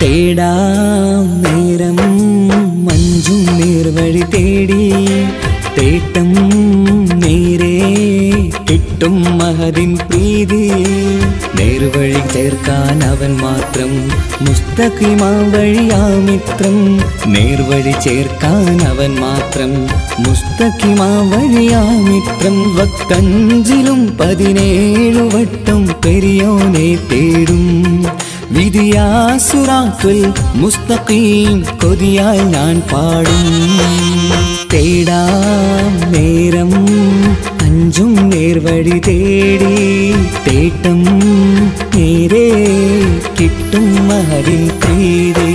തേടാം നേരം മഞ്ചും നേർവഴി തേടി തേട്ടം നേരെ കിട്ടും മഹതിൻ പ്രീതി നേർവഴി ചേർക്കാൻ അവൻ മാത്രം മുസ്തഖിമാ വഴിയാമിത്രം നേർവഴി ചേർക്കാൻ അവൻ മാത്രം മുസ്തഖിമാ വഴിയാമിത്രം വക്കഞ്ചിലും പതിനേഴു വട്ടം പെരിയോനെ തേടും വിധിയാസുറാക്കുൽ മുസ്തഖീം കൊതിയാൽ ഞാൻ പാടും തേടാം നേരം അഞ്ചും നേർവഴി തേടി തേട്ടം നേരെ കിട്ടും മഹരിൻ പ്രീതി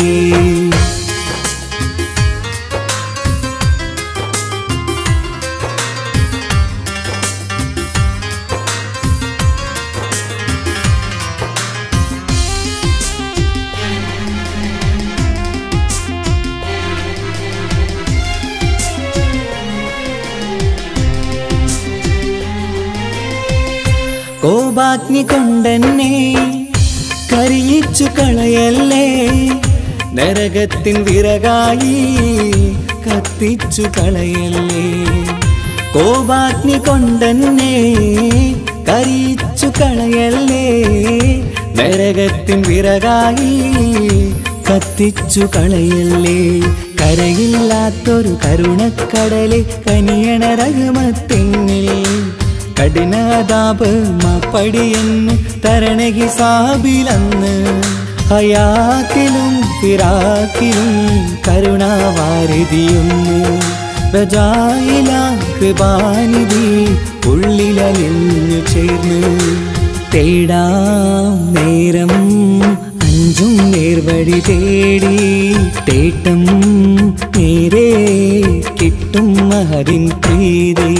കോപാഗ്നി കൊണ്ടെന്നെ കരിയിച്ചു കളയല്ലേ നരകത്തിൻ വിറകായി കത്തിച്ചു കളയല്ലേ കോപാഗ്നി കൊണ്ടെന്നെ കരിയിച്ചു കളയല്ലേ നരകത്തിൻ വിറകായി കത്തിച്ചു കളയല്ലേ കരയില്ലാത്തൊരു കരുണക്കടലെ കനിയണ രഹമത്തെന്നിൽ കഠിനതാപ് മാപ്പടിയെന്ന് തരണ ഹിസാബിലന്ന് ഹയാത്തിലും ഫിറാക്കിലും കരുണാവാരിതിയൊന്ന് പ്രജായില കൃപാനിധി ഉള്ളിലലിഞ്ഞു ചേർന്ന് തേടാം നേരം അഞ്ചും നേർവഴി തേടി തേട്ടം നേരെ കിട്ടും മഹരിൻ പ്രീതി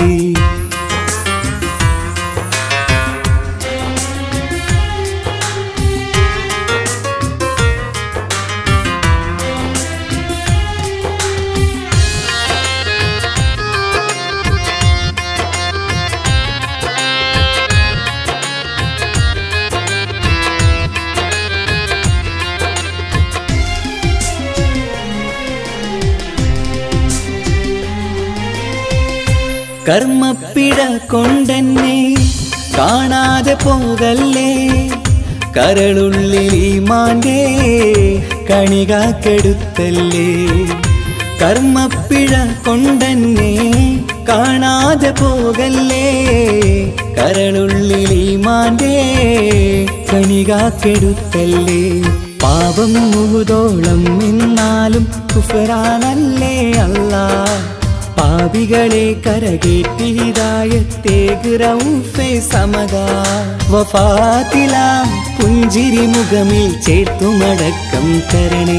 കർമ്മപ്പിട കൊണ്ടെന്നെ കാണാതെ പോകല്ലേ കരളുള്ളിൽ ഈ മാൻ്റെ കണികാക്കെടുത്തല്ലേ കർമ്മപ്പിഴ കൊണ്ടെന്നെ കാണാതെ പോകല്ലേ കരളുള്ളിൽ ഈ മാൻ്റെ കണികാക്കെടുത്തല്ലേ പാപം മുഹുതോളം എന്നാലും കുഫറാനല്ലേ അല്ലാ പാപികളെ കരകേറ്റി ഹിതായത്തേക്ക് റൗഫെ സമക വഫാത്തിലാം പുഞ്ചിരി മുഖമിൽ ചേർത്തുമടക്കം തരണേ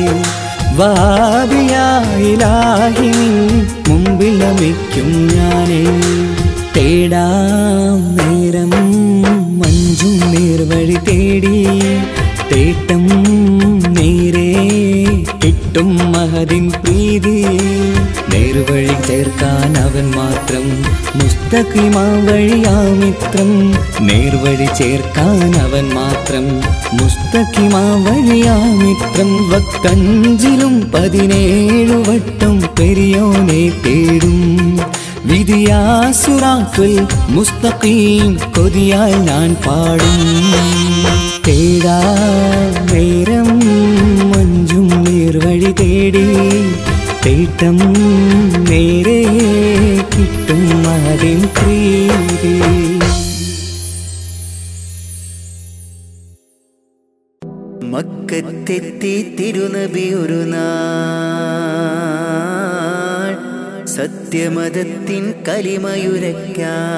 വാബിയായിലാഹി മുമ്പിൽ നമിക്കും ഞാനേ തേടാം നേരം മഞ്ചും നേർവഴി തേടി തേട്ടം നേരെ കിട്ടും മഹതിൻ പ്രീതി നേർവഴി ചേർക്കാൻ അവൻ മാത്രം മുസ്തഖിമാ വഴിയാമിത്രം നേർവഴി ചേർക്കാൻ അവൻ മാത്രം മുസ്തഖിമാ വഴിയാമിത്രം വക്കഞ്ചിലും പതിനേഴു വട്ടം പെരിയോനെ തേടും വിധിയാസുറാക്കുൽ മുസ്തഖീം കൊതിയാൽ ഞാൻ പാടും തേടാ നേരം മഞ്ചും നേർവഴി തേടി തേട്ടം നേരെ കിട്ടും അതിൻ പ്രീതി മക്കത്തെത്തി തിരുനബി ഒരു നാൾ സത്യമതത്തിൻ കലിമയുരയ്ക്കാൻ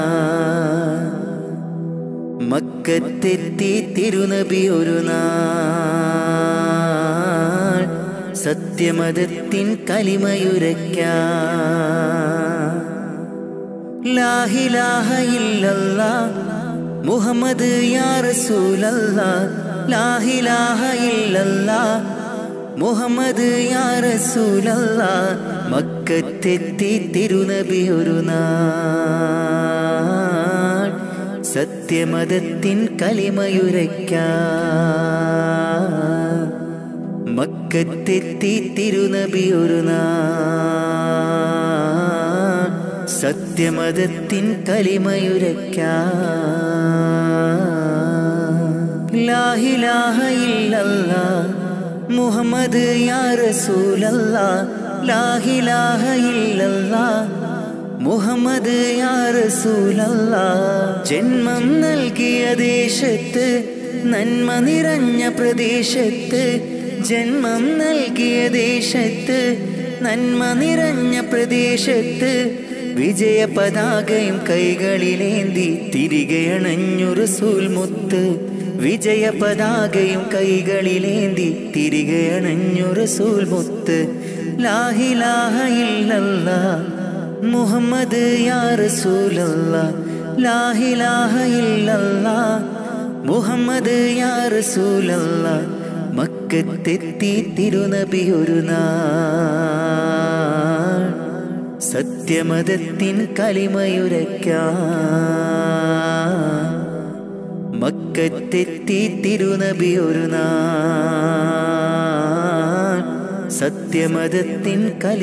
മക്കത്തെത്തി തിരുനബി ഒരു നാൾ സത്യമതത്തിൻ കലിമയുരയ്ക്കാൻ ലാഹിലാഹ ഇല്ലല്ലാ മുഹമ്മദ് യാ റസൂലല്ലാ ലാഹിലാഹ ഇല്ലല്ലാ മുഹമ്മദ് യാ റസൂലല്ലാ മക്കത്തെത്തി തിരുനബി ഒരു നാൾ സത്യമതത്തിൻ കലിമയുരയ്ക്കാൻ മക്കത്തെത്തി തിരുനബി ഒരു നാൾ സത്യമതത്തിൻ കലിമയുരയ്ക്കാൻ ലാഹിലാഹ ഇല്ലല്ലാ മുഹമ്മദ് യാ റസൂലല്ലാ ലാഹിലാഹ ഇല്ലല്ലാ മുഹമ്മദ് യാ റസൂലല്ലാ ജന്മം നൽകിയ ദേശത്ത് നന്മ നിറഞ്ഞ പ്രദേശത്ത് ജന്മം നൽകിയ ദേശത്ത് നന്മ നിറഞ്ഞ പ്രദേശത്ത് വിജയ പതാകയും കൈകളിലേന്തി തിരികെ അണഞ്ഞു റസൂൽ മുത്ത് വിജയ പതാകയും കൈകളിലേന്തി തിരികെ അണഞ്ഞു റസൂൽ മുത്ത് ലാഹിലാഹ ഇല്ലല്ലാ മുഹമ്മദ് യാ റസൂലല്ലാ ലാഹിലാഹ ഇല്ലല്ലാ മുഹമ്മദ് യാ റസൂലല്ലാ മക്കത്തെത്തി തിരുനബി ഒരു നാൾ സത്യമതത്തിൻ കലിമയുരയ്ക്കാൻ മക്കത്തെത്തി തിരുനബി ഒരു നാൾ സത്യമതത്തിൻ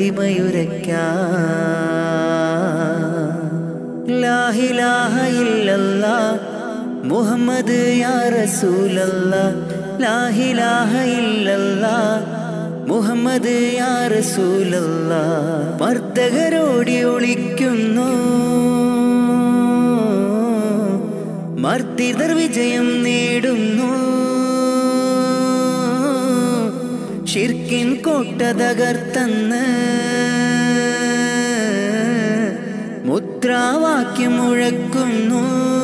കലിമയുരയ്ക്കാൻ ലാഹിലാഹ ഇല്ലല്ലാ മുഹമ്മദ് യാ റസൂലല്ലാ ലാഹിലാഹ ഇല്ലല്ലാ മുഹമ്മദ് യാ റസൂലല്ലാ മർദ്ദകരോടി ഒളിക്കുന്നു മർദ്ദിതർ വിജയം നേടുന്നു ഷിർക്കിൻ കോട്ട തകർത്തന്ന് മുദ്രാവാക്യം മുഴക്കുന്നു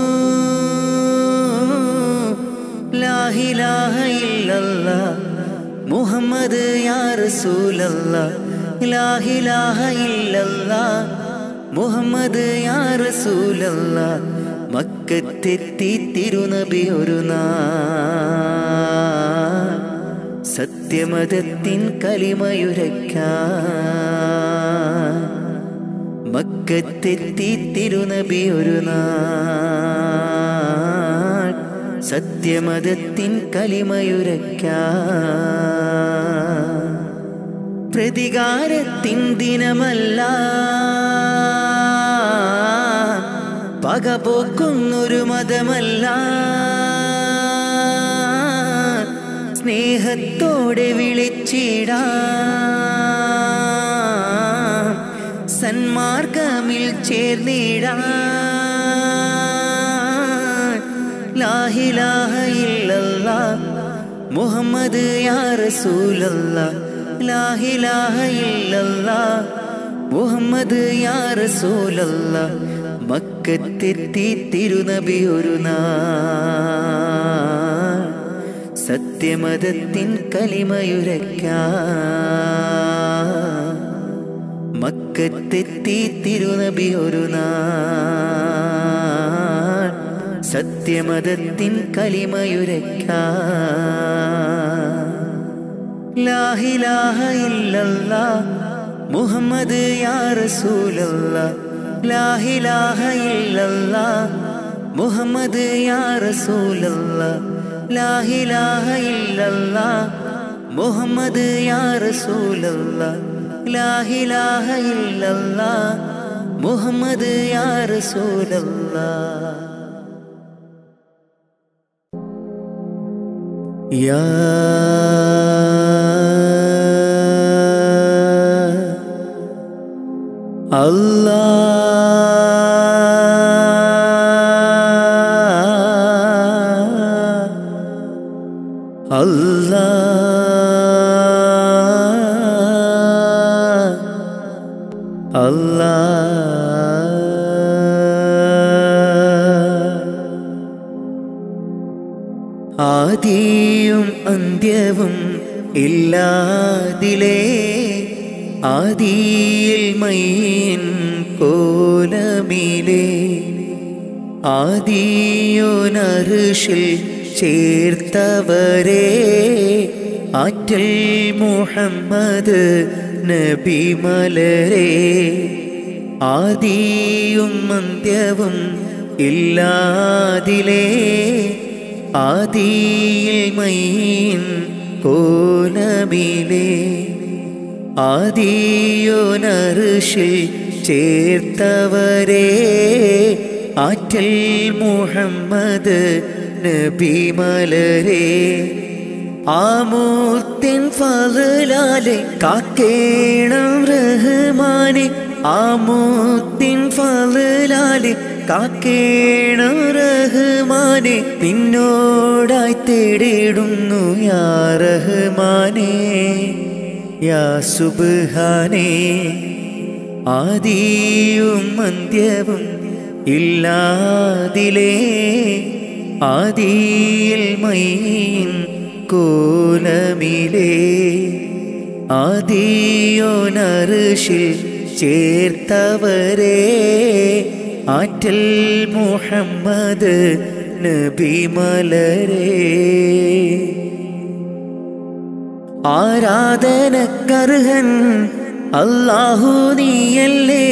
ലാഹിലാഹ ഇല്ലല്ലാ മുഹമ്മദ് യാ റസൂലല്ലാ ലാഹിലാഹ ഇല്ലല്ലാ മുഹമ്മദ് യാ റസൂലല്ലാ മക്കത്തെത്തി തിരുനബി ഒരു നാൾ സത്യമതത്തിൻ കലിമയുരയ്ക്കാൻ മക്കത്തെത്തി തിരുനബി ഒരു നാൾ സത്യമതത്തിൻ കലിമയുരയ്ക്കാൻ പ്രതികാരത്തിൻ ദിനമല്ല പകപോക്കുന്നൊരു മതമല്ല സ്നേഹത്തോടെ വിളിച്ചിടാം സന്മാർഗമിൽ ചേർന്നിടാം ലാഹിലാഹ ഇല്ലല്ലാ മുഹമ്മദ് യാ റസൂലല്ലാ ലാഹിലാഹ ഇല്ലല്ലാ മുഹമ്മദ് യാ റസൂലല്ലാ മക്കത്തെത്തി തിരുനബി ഒരു നാൾ സത്യമതത്തിൻ കലിമയുരയ്ക്കാൻ മക്കത്തെത്തി തിരുനബി ഒരു നാൾ സത്യമതത്തിൻ കലിമയുരയ്ക്കാൻ ലാഹിലാഹ ഇല്ലല്ലാ മുഹമ്മദ് യാ റസൂലല്ലാ ലാഹിലാഹ ഇല്ലല്ലാ മുഹമ്മദ് യാ റസൂലല്ലാ ലാഹിലാഹ ഇല്ലല്ലാ മുഹമ്മദ് യാ റസൂലല്ലാ ലാഹിലാഹ ഇല്ലല്ലാ മുഹമ്മദ് യാ റസൂലല്ലാ യാ അല്ലാ അല്ലാ അല്ലാ ആദിയും അന്ത്യവും ഇല്ലാതിലേ ആദിയിൽ മൈൻ കോലമിലേ ആദിയോനറുഷിൽ ചേർത്തവരെ ആറ്റൽ മുഹമ്മദ് നബി മലരെ ആദിയും അന്ത്യവും ഇല്ലാതിലേ ആദിയിൽ മൈൻ കോലമിലേ ആദിയോനറുഷിൽ ചേർത്തവരെ ആറ്റൽ മുഹമ്മദ് നബി മലരെ ആമൂത്തിൻ ഫലാലെ കാക്കേണം റഹ്മാനെ ആമൂത്തിൻ ഫലാലെ കാക്കേണം റഹ്മാനെ നിന്നോടായി തേടിടുന്നു യാ റഹ്മാനെ യാ സുബ്ഹാനേ ആദിയും അന്ത്യവും ഇല്ലാതിലേ ആദിയിൽ മൈൻ കോലമിലേ ആദിയോനറുഷിൽ ചേർത്തവരെ ആറ്റൽ മുഹമ്മദ് നബി മലരേ ആരാധനക്കർഹൻ അല്ലാഹു നീയല്ലേ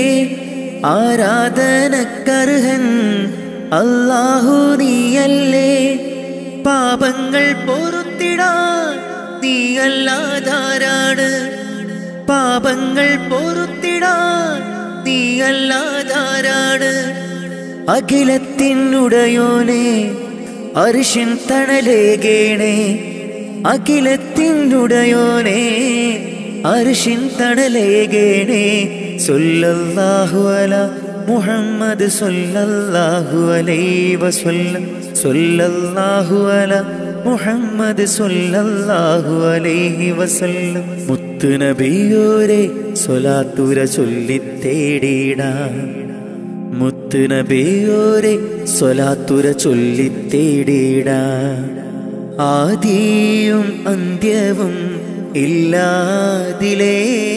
ആരാധനക്കർഹൻ അല്ലാഹു നീയല്ലേ പാപങ്ങൾ പൊറുത്തിടാൻ നീയല്ലാതാരാണ് പാപങ്ങൾ പൊറുത്തിടാൻ നീയല്ലാതാരാണ് അഖിലത്തിനുടയോനെ അരിശിൻ തണലേകേണേ അഖിലത്തിനുടയോനെ അരിശിൻ തണലേകേണേ സൊല്ലല്ലാഹു അല മുഹമ്മദ് സൊല്ലല്ലാഹു അലൈഹി വസല്ലം സൊല്ലല്ലാഹു അല മുഹമ്മദ് സൊല്ലല്ലാഹു അലൈഹി വസല്ലം മുത്തു നബിയോരെ സ്വലാത്തുര ചൊല്ലിത്തേടിടാം മുത്തു നബിയോരെ സ്വലാത്തുര ചൊല്ലിത്തേടിടാം ആദിയും അന്ത്യവും ഇല്ലാതിലേ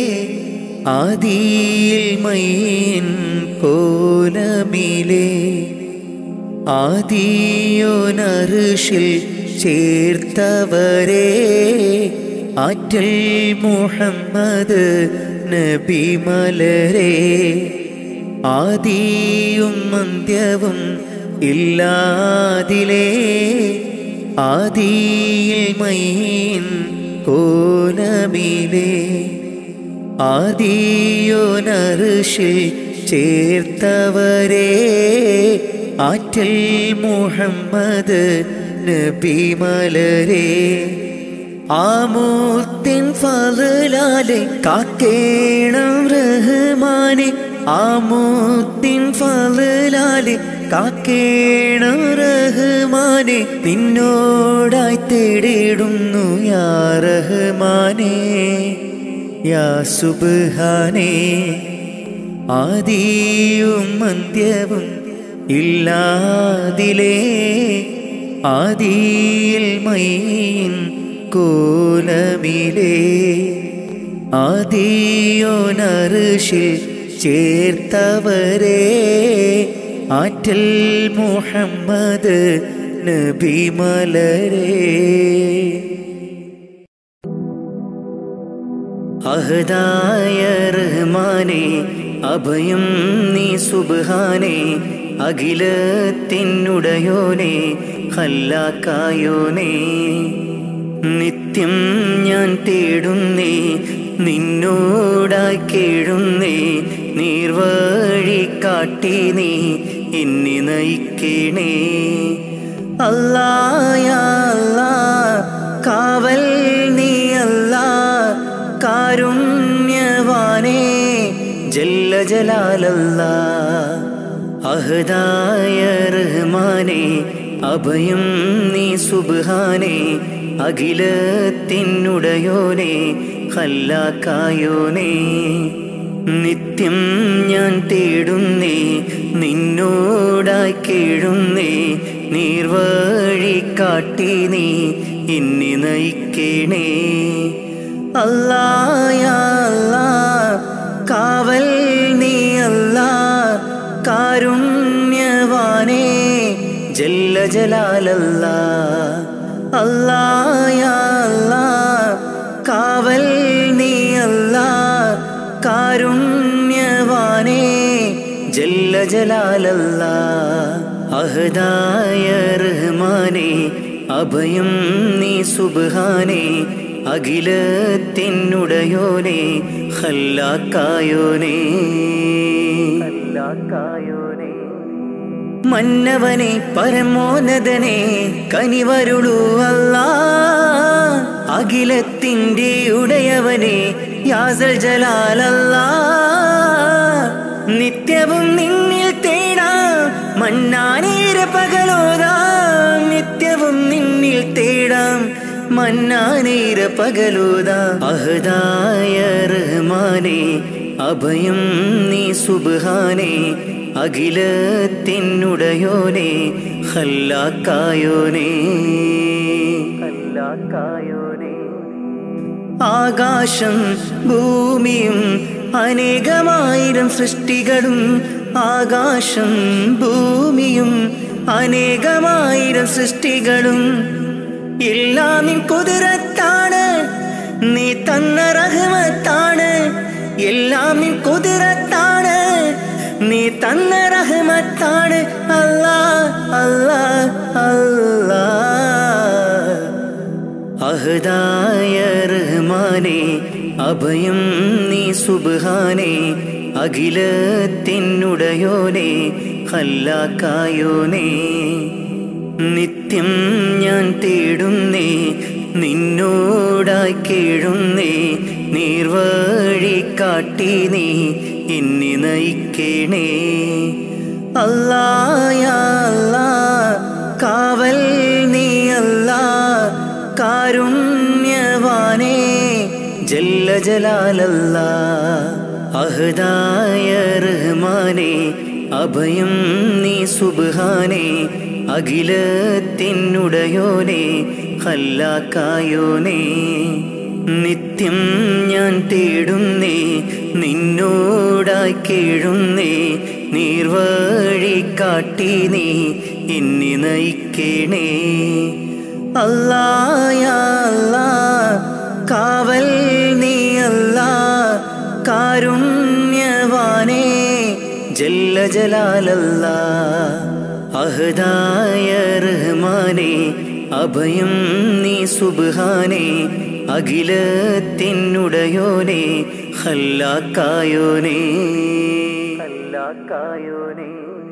ആദിയിൽ മൈൻ കോലമിലേ ആദിയോനറുഷിൽ ചേർത്തവരെ ആറ്റൽ മുഹമ്മദ് നബി മലരെ ആദിയും അന്ത്യവും ഇല്ലാതിലേ ആദിയിൽ മൈൻ കോലമിലേ ആദിയോനറുഷിൽ ചേർത്തവരെ ആറ്റൽ മുഹമ്മദ് നബി മലരെ ആമൂത്തിൻ ഫലാലെ കാക്കേണം റഹ്മാനെ ആമൂത്തിൻ ഫലാലെ കാക്കേണം റഹ്മാനെ നിന്നോടായി തേടിടുന്നു യാ റഹ്മാനെ യാ സുബ്ഹാനേ ആദിയും അന്ത്യവും ഇല്ലാതിലേ ആദിയിൽ മൈൻ കോലമിലേ ആദിയോനറുഷിൽ ചേർത്തവരെ ആറ്റൽ മുഹമ്മദ് നബി മലരേ അഹദായ റഹ്മാനെ അഭയം നീ സുബ്ഹാനെ അഖിലത്തിനുടയോനെ ഹല്ലാക്കായോനെ നിത്യം ഞാൻ തേടുന്നേ നിന്നോടായി കേഴുന്നേ നീർവഴി കാട്ടി നീ എന്നെ നയിക്കണേ അല്ലായ അല്ലാ കാവൽ നീ അല്ലാ കാരുണ്യവാനേ ജല്ല ജലാലല്ല അഹദായ റഹ്മാനെ അഭയം നീ സുബ്ഹാനെ അഖിലത്തിനുടയോനെ ഹല്ലാക്കായോനെ നിത്യം ഞാൻ തേടുന്നേ നിന്നോടായി കേഴുന്നേ നീർവഴി കാട്ടി നീ എന്നെ നയിക്കണേ അല്ലായ അല്ലാ കാവൽ നീ അല്ലാ കാരുണ്യവാനേ ജല്ല ജലാലല്ല അല്ലായ അല്ലാ കാവൽ നീ അല്ലാ കാരുണ്യവാനേ ജല്ല ജലാലല്ല അഹദായ റഹ്മാനെ അഭയം നീ സുബ്ഹാനെ അഖിലത്തിനുടയോനെ ഹല്ലാക്കായോനെ ഹല്ലാക്കായോനെ മന്നവനെ പരമോന്നതനെ കനിവരുളൂ അല്ല അഖിലത്തിൻ്റെ ഉടയവനെ യാസൽ ജലാലല്ല നിത്യവും നിന്നിൽ തേടാം മന്നാനീര പകലോതാം നിത്യവും നിന്നിൽ തേടാം മന്നാനീര പകലോതാ അഹദായ റഹ്മാനെ അഭയം നീ സുബ്ഹാനെ അഖിലത്തിനുടയോനെ ഹല്ലാക്കായോനെ ഹല്ലാക്കായോനെ ആകാശം ഭൂമിയും അനേകമായിരം സൃഷ്ടികളും ആകാശം ഭൂമിയും അനേകമായിരം സൃഷ്ടികളും എല്ലാം നിൻ കുതിരത്താണ് നീ തന്ന റഹ്മത്താണ് എല്ലാം നിൻ കുതിരത്താണ് നീ തന്ന റഹ്മത്താണ് അല്ലാ അല്ലാ അല്ലാ അഹദായ റഹ്മാനെ അഭയം നീ സുബ്ഹാനെ അഖിലത്തിനുടയോനെ ഹല്ലാക്കായോനെ നിത്യം ഞാൻ തേടുന്നേ നിന്നോടായി കേഴുന്നേ നീർവഴി കാട്ടി നീ എന്നി നയിക്കണേ അല്ലായ അല്ലാ കാവൽ നീ അല്ലാ കാരുണ്യവാനേ ജല്ല ജലാലല്ല അഹദായ റഹ്മാനെ അഭയം നീ സുബ്ഹാനെ അഖിലത്തിനുടയോനെ ഹല്ലാക്കായോനെ നിത്യം ഞാൻ തേടുന്നേ നിന്നോടായി കേഴുന്നേ നീർവഴി കാട്ടി നീ എന്നി നയിക്കണേ അല്ലായ അല്ലാ കാവൽ നീ അല്ലാ കാരുണ്യവാനേ ജല്ല ജലാലല്ല അഹദായ റഹ്മാനെ അഭയം നീ സുബ്ഹാനെ അഖിലത്തിനുടയോനെ ഹല്ലാക്കായോനെ ഹല്ലാക്കായോനെ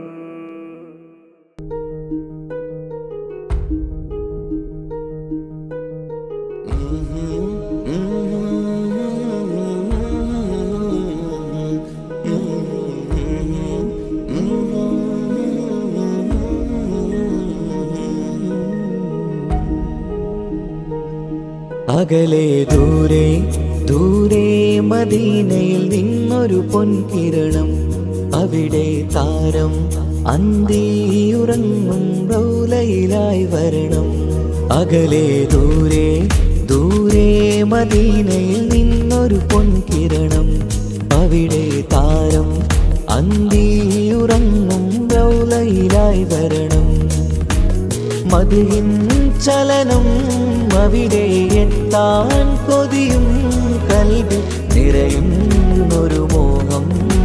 അകലെ ദൂരെ ദൂരെ മദീനയിൽ നിന്നൊരു പൊൻകിരണം അവിടെ താരം അന്തിയുറങ്ങും റൗലയിലായി വരണം അകലെ ദൂരെ ദൂരെ മദീനയിൽ നിന്നൊരു പൊൻകിരണം അവിടെ താരം അന്തിയുറങ്ങും റൗലയിലായി വരണം മതിയിൻ ചലനം അവിടെ എത്താൻ കൊതിയും കൽവി നിറയുന്നൊരു മോഹം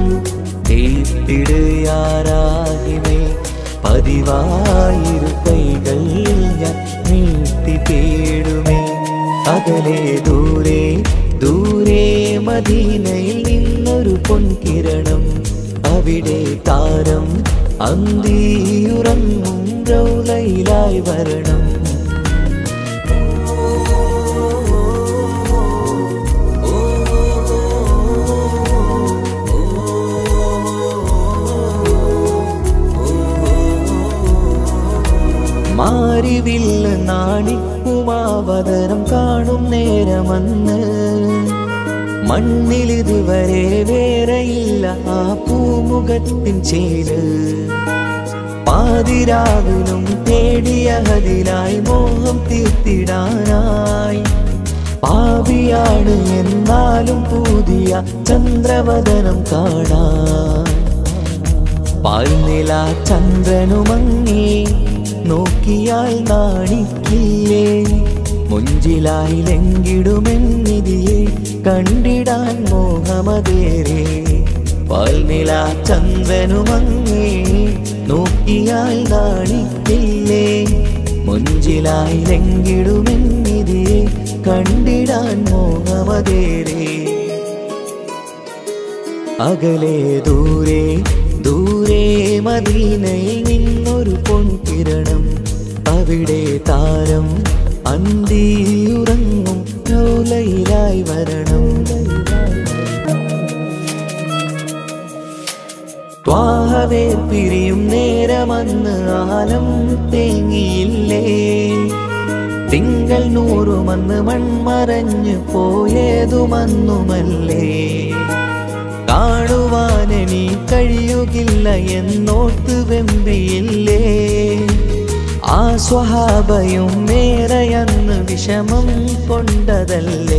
തീപ്പിടുയാരാകിമേ പതിവായിരു കൈകൾ ഞാൻ നീട്ടി തേടുമേ അകലെ ദൂരെ ദൂരെ മദീനയിൽ നിന്നൊരു പൊൻകിരണം അവിടെ താരം അന്തിയുറങ്ങും റൗലയിലായി വരണം മാരിവില്ല നാണിക്കുമാവതരം കാണും നേരമന്ന് മണ്ണിലിതുവരെ വേറെയില്ല ആ പൂമുഖത്തിൻ ചേര് പാതിരാവിലും തേടിയ ഹതിലായി മോഹം തീർത്തിടാനായി പാപിയാണ് എന്നാലും പുതിയ ചന്ദ്രവദനം കാണാൻ പാൽനില ചന്ദ്രനുമങ്ങി നോക്കിയാൽ നാണിക്കില്ലേ മുഞ്ചിലായി ലങ്കിടുമെന്നിതിയെ കണ്ടിടാൻ മോഹമതേറെ പാൽനില ചന്ദ്രനുമങ്ങി നോക്കിയാൽ നാണിക്കില്ലേ മുഞ്ചിലായി ലങ്കിടുമെന്നിതിയെ കണ്ടിടാൻ മോഹമതേരേ അകലെ ദൂരെ ദൂരെ മദീനയിൽ നിന്നൊരു പൊൻകിരണം അവിടെ താരം അന്തിയുറങ്ങും ലോലയിലായി വരണം ത്വാഹവേർ പിരിയും നേരമന്ന് ആലം തേങ്ങിയില്ലേ തിങ്കൾ നൂറുമന്ന് മൺമറഞ്ഞു പോയതുമന്നുമല്ലേ കാണുവാനെനി കഴിയുകില്ല എന്നോർത്ത് വെമ്പിയില്ലേ ആ സ്വഹാബയും മേറയന്ന് വിഷമം കൊണ്ടതല്ലേ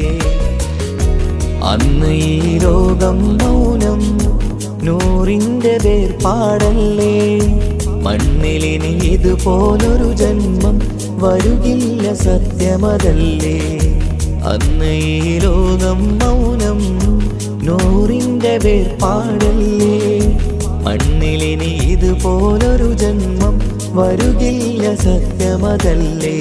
അന്ന് ഈ ലോകം മൗനം നൂറിന്റെ വേർപാടല്ലേ മണ്ണിലിനി ഇതുപോലൊരു ജന്മം വരുകില്ല സത്യമതല്ലേ അന്ന് ഈ ലോകം മൗനം നൂറിന്റെ വേർപാടല്ലേ മണ്ണിലിനി ഇതുപോലൊരു ജന്മം വരുകില്ല സത്യമതല്ലേ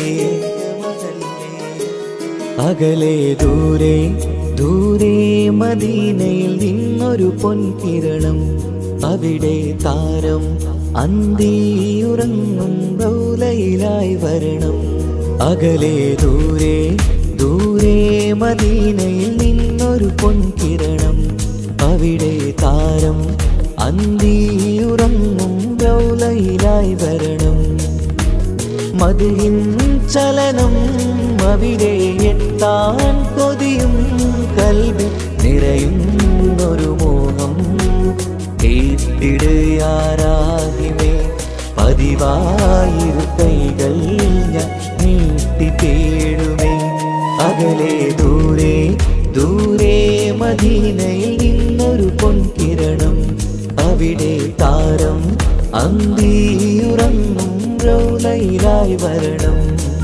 അകലെ ദൂരെ ദൂരെ മദീനയിൽ നിന്നൊരു പൊൻകിരണം അവിടെ താരം അന്തിയുറങ്ങും റൗലയിലായി വരണം അകലെ ദൂരെ ദൂരെ മദീനയിൽ നിന്നൊരു പൊൻകിരണം അവിടെ താരം അന്തിയുറങ്ങും റൗലയിലായി വരണം മതിയിൻ ചലനം അവിടെ എത്താൻ കൊതിയും കൽവി നിറയുന്നൊരു മോഹം കേട്ടിടുയാരാഹിമേ പതിവായിരു കൈകൾ ഞാൻ നീട്ടി തേടുമേ അകലെ ദൂരെ ദൂരെ മദീനയിൽ നിന്നൊരു പൊൻകിരണം അവിടെ താരം അന്തിയുറങ്ങും റൗലയിലായി വരണം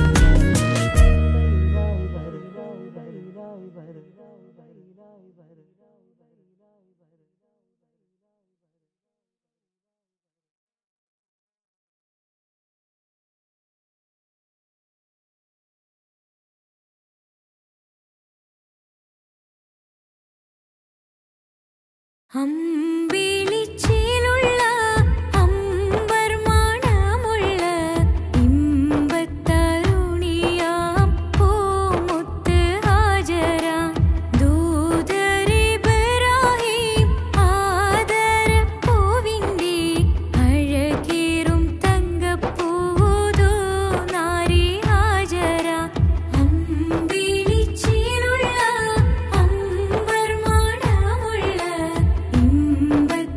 അമ്പിളിച്ചേലുള്ള അമ്പർ മണമുള്ള ഇമ്പത്തരുണിയാം പൂമുത്ത് ഹാജര ദൂതരിബ്രാഹിം ആദരപ്പൂവിൻ്റെ അഴകേറും തങ്കപ്പൂതോ നാരി ഹാജര അമ്പിളിച്ചേലുള്ള അമ്പർ മണമുള്ള ഇമ്പത്തരുണിയാം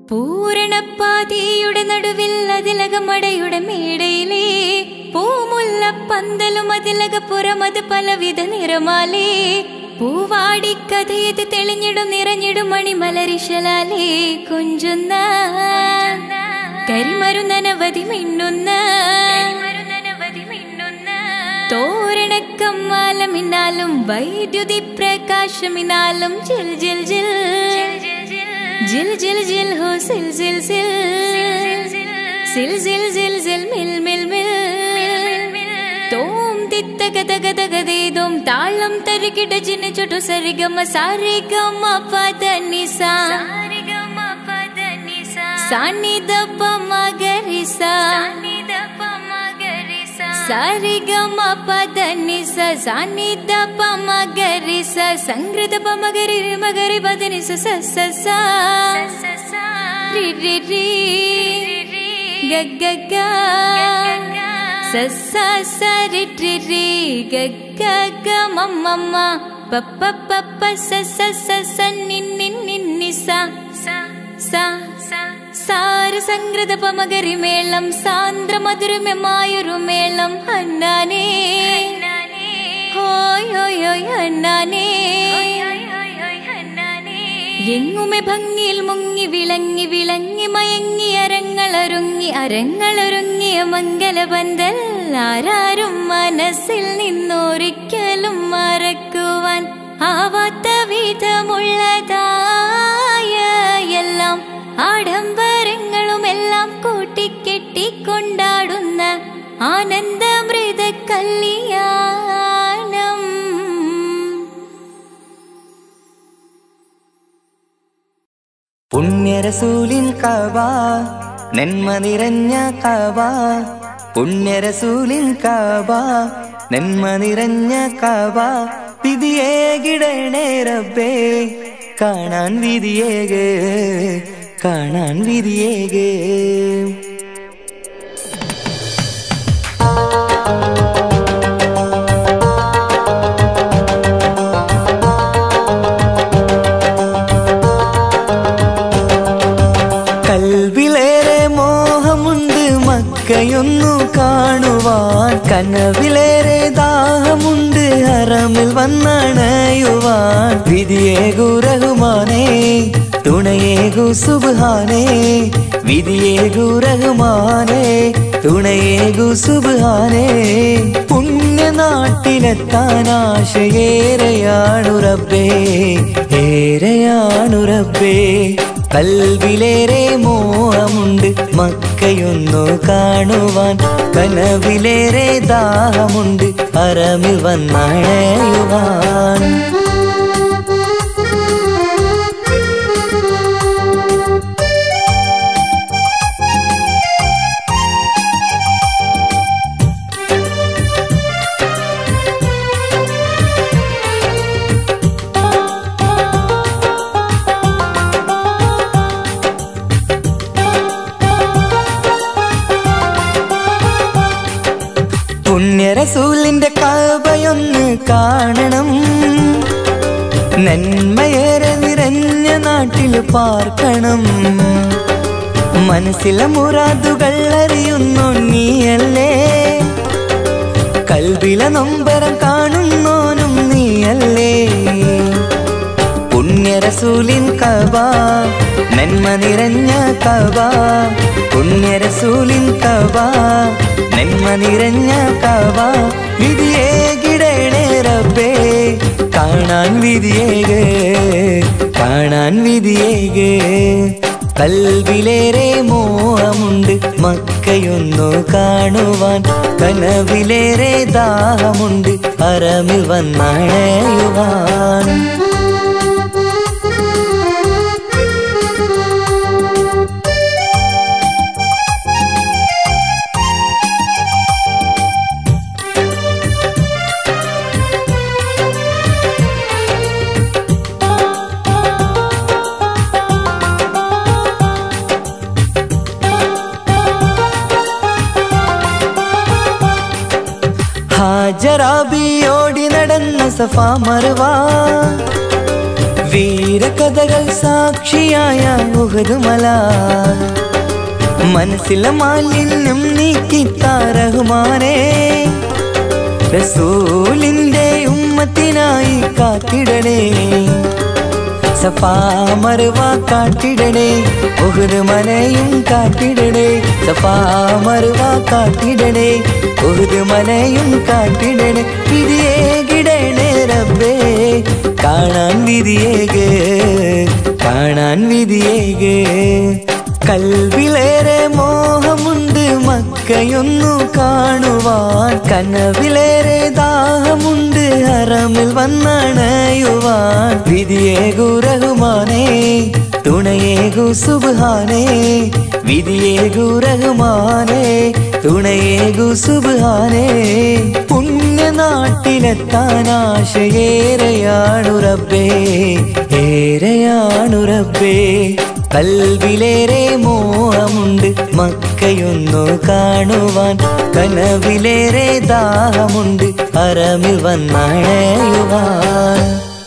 പൂരണപ്പാതിയുടെ നടുവിൽ അതിലകമടയുടെ മേടയിലേ പൂമുല്ല പന്തലും അതിലകപ്പുറം അത് പലവിധ നിറമാലേ പൂവാടിക്കഥയത് തെളിഞ്ഞിടും നിറഞ്ഞിടും മണിമലരിശലാലേ കുഞ്ചുന്ന കരിമരുന്നനവധി മിന്നുന്ന തോരണക്കമ്മാലമിന്നാലും വൈദ്യുതി പ്രകാശമിന്നാലും ജിൽ ജിൽ ജിൽ ജിൽ ജിൽ ജിൽ ഹോ സിൽ സിൽ സിൽ സിൽ സിൽ സിൽ സിൽ മിൽ മിൽ മിൽ തോം തിത്ത ഗത ഗത ഗതേതും താളം തരികിട ജിന ചുട്ടു സരിഗമ സാരിഗമ പദ നിസ സാനിദ പമ ഗരിസ സാരിഗമ പദ നിസ സാനിദ പമ ഗരിസ സംഗൃത പമ ഗരി മഗരി പദ നിസ സ സ സ രി രി രി ഗ ഗ ഗ സ സ സ രി രി രി ഗ ഗ ഗ മ മ മ പ പ പ പ സ സ സ സ നി നി നി നി സ സ സാര സംഗ്രത പമകരി മേളം സാന്ദ്ര മധുരമമായൊരു മേളം അന്നാനേ ഹോയ് ഹോയ് ഹോയ് അന്നാനേ എങ്ങുമെ ഭംഗിയിൽ മുങ്ങി വിളങ്ങി വിളങ്ങി മയങ്ങി അരങ്ങളൊരുങ്ങി അരങ്ങളൊരുങ്ങിയ മംഗലബന്ധൽ ആരാരും മനസ്സിൽ നിന്നൊരിക്കലും മറക്കുവാൻ ആവാത്ത വിധമുള്ളതായ എല്ലാം ആഡംബരങ്ങളുമെല്ലാം കൂട്ടിക്കെട്ടിക്കൊണ്ടാടുന്ന ആനന്ദമൃത കല്യാണം പുണ്യരസൂലിൻ കവ നന്മ നിറഞ്ഞ കവ പുണ്യരസൂലിൻ കവ നന്മ നിറഞ്ഞ കവ വിധിയേകിടണേ റബ്ബേ കാണാൻ വിധിയേകേ കാണാൻ വിധിയേകേ കൽവിലേറെ മോഹമുണ്ട് മക്കയൊന്നു കാണുവാൻ കനവിലേറെ ദാഹമുണ്ട് ഹറമിൽ വന്നണയുവാൻ വിധിയേകു റഹ്മാനേ തുണയേകു സുബ്ഹാനേ വിധിയേകു റഹ്മാനേ തുണയേകു സുബ്ഹാനേ പുണ്യനാട്ടിലെത്താൻ ആശയേറെയാണു റബ്ബേ ഏറെയാണു റബ്ബേ കൽവിലേറെ മോഹമുണ്ട് മക്കയൊന്നു കാണുവാൻ കനവിലേറെ ദാഹമുണ്ട് അറമിൽ വന്നണയുവാൻ പുണ്യരസൂലിന്റെ കവയൊന്ന് കാണണം നന്മയേറെ നിറഞ്ഞ നാട്ടിൽ പാർക്കണം മനസ്സിലെ മുറാദുകൾ അറിയുന്നു നീയല്ലേ കൽവിലെ നൊമ്പരം കാണുന്നോനും നീയല്ലേ പുണ്യരസൂലിൻ കബ നന്മ നിറഞ്ഞ കബ പുണ്യരസൂലിൻ കബ നന്മ നിറഞ്ഞ കബ വിധിയേ കിടണേ റബ്ബേ കാണാൻ വിധിയേകേ കാണാൻ വിധിയേകേ കൽവിലേറെ മോഹമുണ്ട് മക്കയൊന്നു കാണുവാൻ കനവിലേറെ ദാഹമുണ്ട് അറമിൽ വന്നണയുവാൻ ഹാജരാബിയോടി നടന്ന സഫ മറുവ വീരകഥകൾ സാക്ഷിയായ ഉഹദുമല മനസ്സിലെ മാലിന്യം നീക്കിത്താറഹുമാനേ റസൂലിന്റെ ഉമ്മത്തിനായി കാത്തിടണേ സഫാ മറുവ കാട്ടിടണേ ഉഹുദ് മനയും കാട്ടിടണേ സഫാ മറുവ കാട്ടിടണേ ഉഹുദ് മനയും കാട്ടിടണേ വിധിയേകിടണേ റബ്ബേ കാണാൻ വിധിയേകേ കാണാൻ വിധിയേകേ കൽവിലേറെ മോഹമുണ്ട് മക്കയൊന്നു കാണുവാൻ കനവിലേറെ ദാഹമുണ്ട് ഹറമിൽ വന്നണയുവാൻ വിധിയേകു റഹുമാനേ തുണയേകു സുബാനേ വിധിയേകു റഹുമാനേ തുണയേകു സുബാനേ പുണ്യനാട്ടിലെത്താൻ ആശയേറെയാണു റബ്ബേ ഏറെയാണു റബ്ബേ കൽവിലേറെ മോഹമുണ്ട് മക്കയൊന്നു കാണുവാൻ കനവിലേറെ ദാഹമുണ്ട് അറമിൽ വന്നണയുവാൻ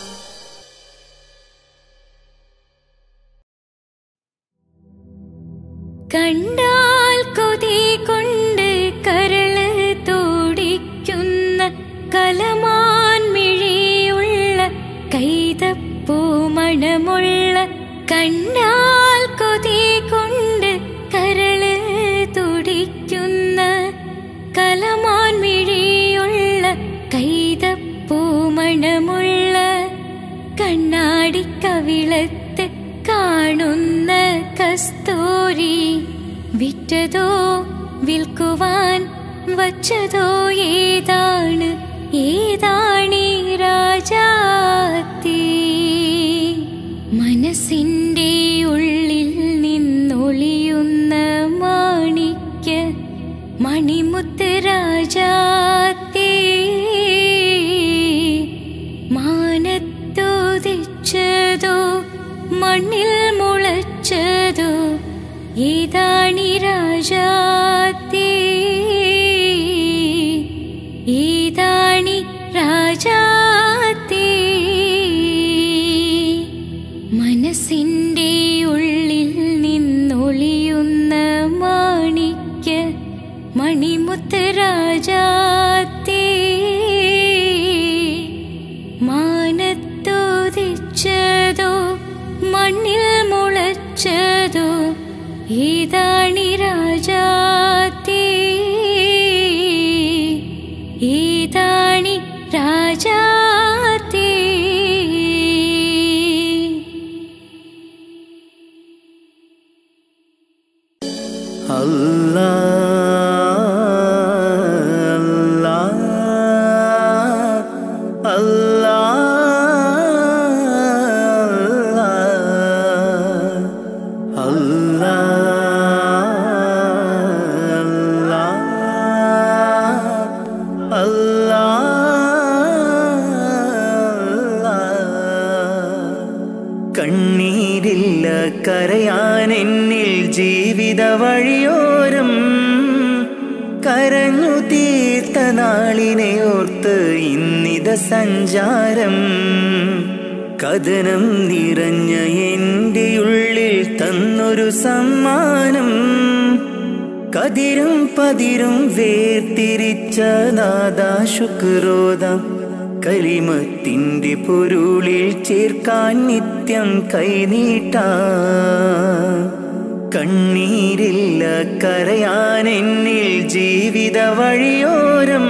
കണ്ടാൽ കൊതി കൊണ്ട് കരള് തോടിക്കുന്ന കലമാൻ മിഴിയുള്ള കൈതപ്പൂ മണമുള്ള കണ്ടാൽ കൊതി കൊണ്ട് കരള് തുടിക്കുന്ന കലമാൻ മിഴിയുള്ള കൈതപ്പൂ മണമുള്ള കണ്ണാടി കവിളത്ത് കാണുന്ന കസ്തൂരി വിറ്റതോ വിൽക്കുവാൻ വച്ചതോ ഏതാണ് ഏതാണീ രാജാത്തി മനസ്സിന്റെ ഉള്ളിൽ നിന്നൊളിയുന്ന മാണിക്യ മണിമുത്ത് രാജാത്തേ മാനത്തോദിച്ചതോ മണ്ണിൽ മുളച്ചതോ ഏതാണി രാജാത്തേ ഏതാണി രാജാത്തേ മനസ്സിന്റെ ഉള്ളിൽ നിന്നൊളിയുന്ന മാണിക്യ മണിമുത്ത് രാജാത്തേ മാനത്തോദിച്ചതോ മണ്ണിൽ മുളച്ചതോ ഏതാണി രാജാത്തേ ഏതാണി രാജാത്തേ അല്ലാ അല്ലാ അല്ലാ അല്ലാ അല്ലാ കണ്ണീരില്ല കരയാൻ എന്നിൽ ജീവിത വഴിയോരം കരഞ്ഞു തീർത്ത നാളിനെ ഓർത്ത് ഇന്നിത സഞ്ചാരം കഥനം നിറഞ്ഞ എൻ്റെ ഉള്ളിൽ തന്നൊരു സമ്മാനം കതിരും പതിരും വേർതിരിച്ച നാദാ ശുക്രോദം കലിമത്തിൻ്റെ പൊരുളിൽ ചേർക്കാൻ നിത്യം കൈനീട്ട കണ്ണീരില്ല കരയാൻ എന്നിൽ ജീവിത വഴിയോരം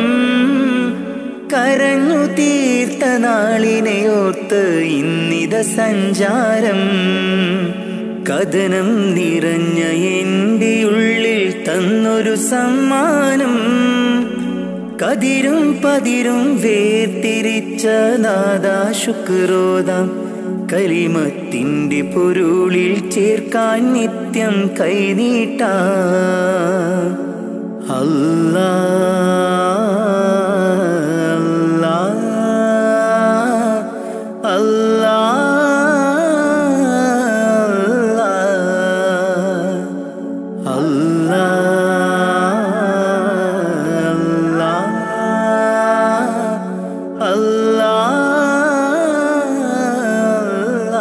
കരഞ്ഞു തീർത്ത നാളിനെ ഓർത്ത് ഇന്നിത സഞ്ചാരം കഥനം നിറഞ്ഞ എൻ്റെ ഉള്ളിൽ തന്നൊരു സമ്മാനം കതിരും പതിരും വേർതിരിച്ച നാദാ ശുക്രോദം കലിമത്തിൻ്റെ പൊരുളിൽ ചേർക്കാൻ നിത്യം കൈനീട്ട അല്ലാ അല്ലാ അല്ലാ അല്ലാ അല്ലാ അല്ലാ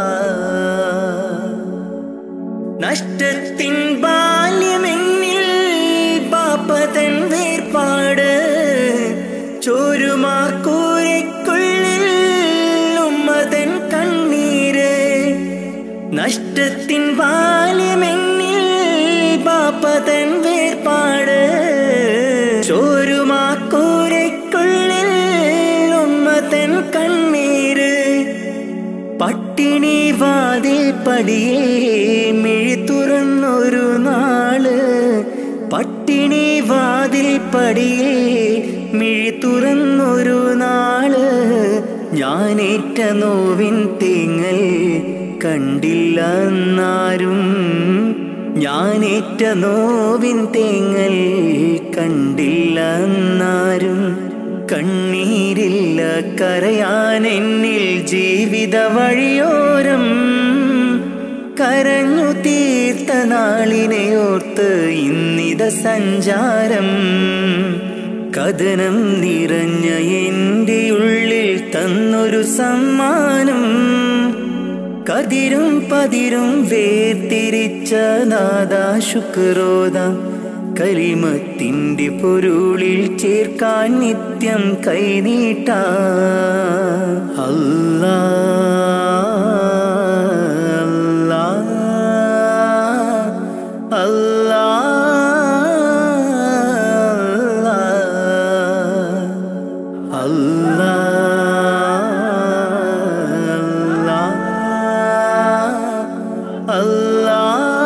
നഷ്ടത്തിൻ ബാല്യമെന്നിൽ പാപ്പതൻ വേർപാട് ചോരുമാക്കൂരയ്ക്കുള്ളിൽ ഉമ്മതൻ കണ്ണീര് നഷ്ടത്തിൻ ബാല്യമെന്നിൽ പാപ്പതൻ വേർപാട് ചോരുമാക്കൂരയ്ക്കുള്ളിൽ ഉമ്മതൻ കണ്ണീര് പട്ടിണി വാതിൽ പടിയേ മിഴി തുറന്നൊരു നാള് പട്ടിണി വാതിൽ പടിയേ മിഴി തുറന്നൊരു നാള് ഞാനേറ്റ നോവിൻ തേങ്ങൽ കണ്ടില്ല എന്നാരും ഞാനേറ്റ നോവിൻ തേങ്ങൽ കണ്ടില്ല എന്നാരും കണ്ണീരില്ല കരയാൻ എന്നിൽ ജീവിത വഴിയോരം കരഞ്ഞു തീർത്ത നാളിനെ ഓർത്ത് ഇന്നിത സഞ്ചാരം കഥനം നിറഞ്ഞ എൻ്റെ ഉള്ളിൽ തന്നൊരു സമ്മാനം കതിരും പതിരും വേർതിരിച്ച നാദാ ശുക്രോദാം കലിമത്തിൻ്റെ പൊരുളിൽ ചേർക്കാൻ നിത്യം കൈനീട്ട അല്ലാ അല്ലാ അല്ലാ അല്ലാ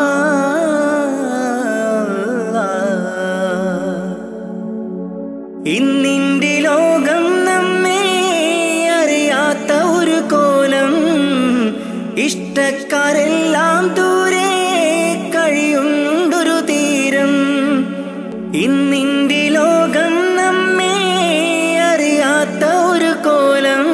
ഇന്നിന്റെ ലോകം നമ്മെ അറിയാത്ത ഒരു കോലം ഇഷ്ടക്കാരെല്ലാം ദൂരെ കഴിയുണ്ടൊരു തീരം ഇന്നിന്റെ ലോകം നമ്മെ അറിയാത്ത ഒരു കോലം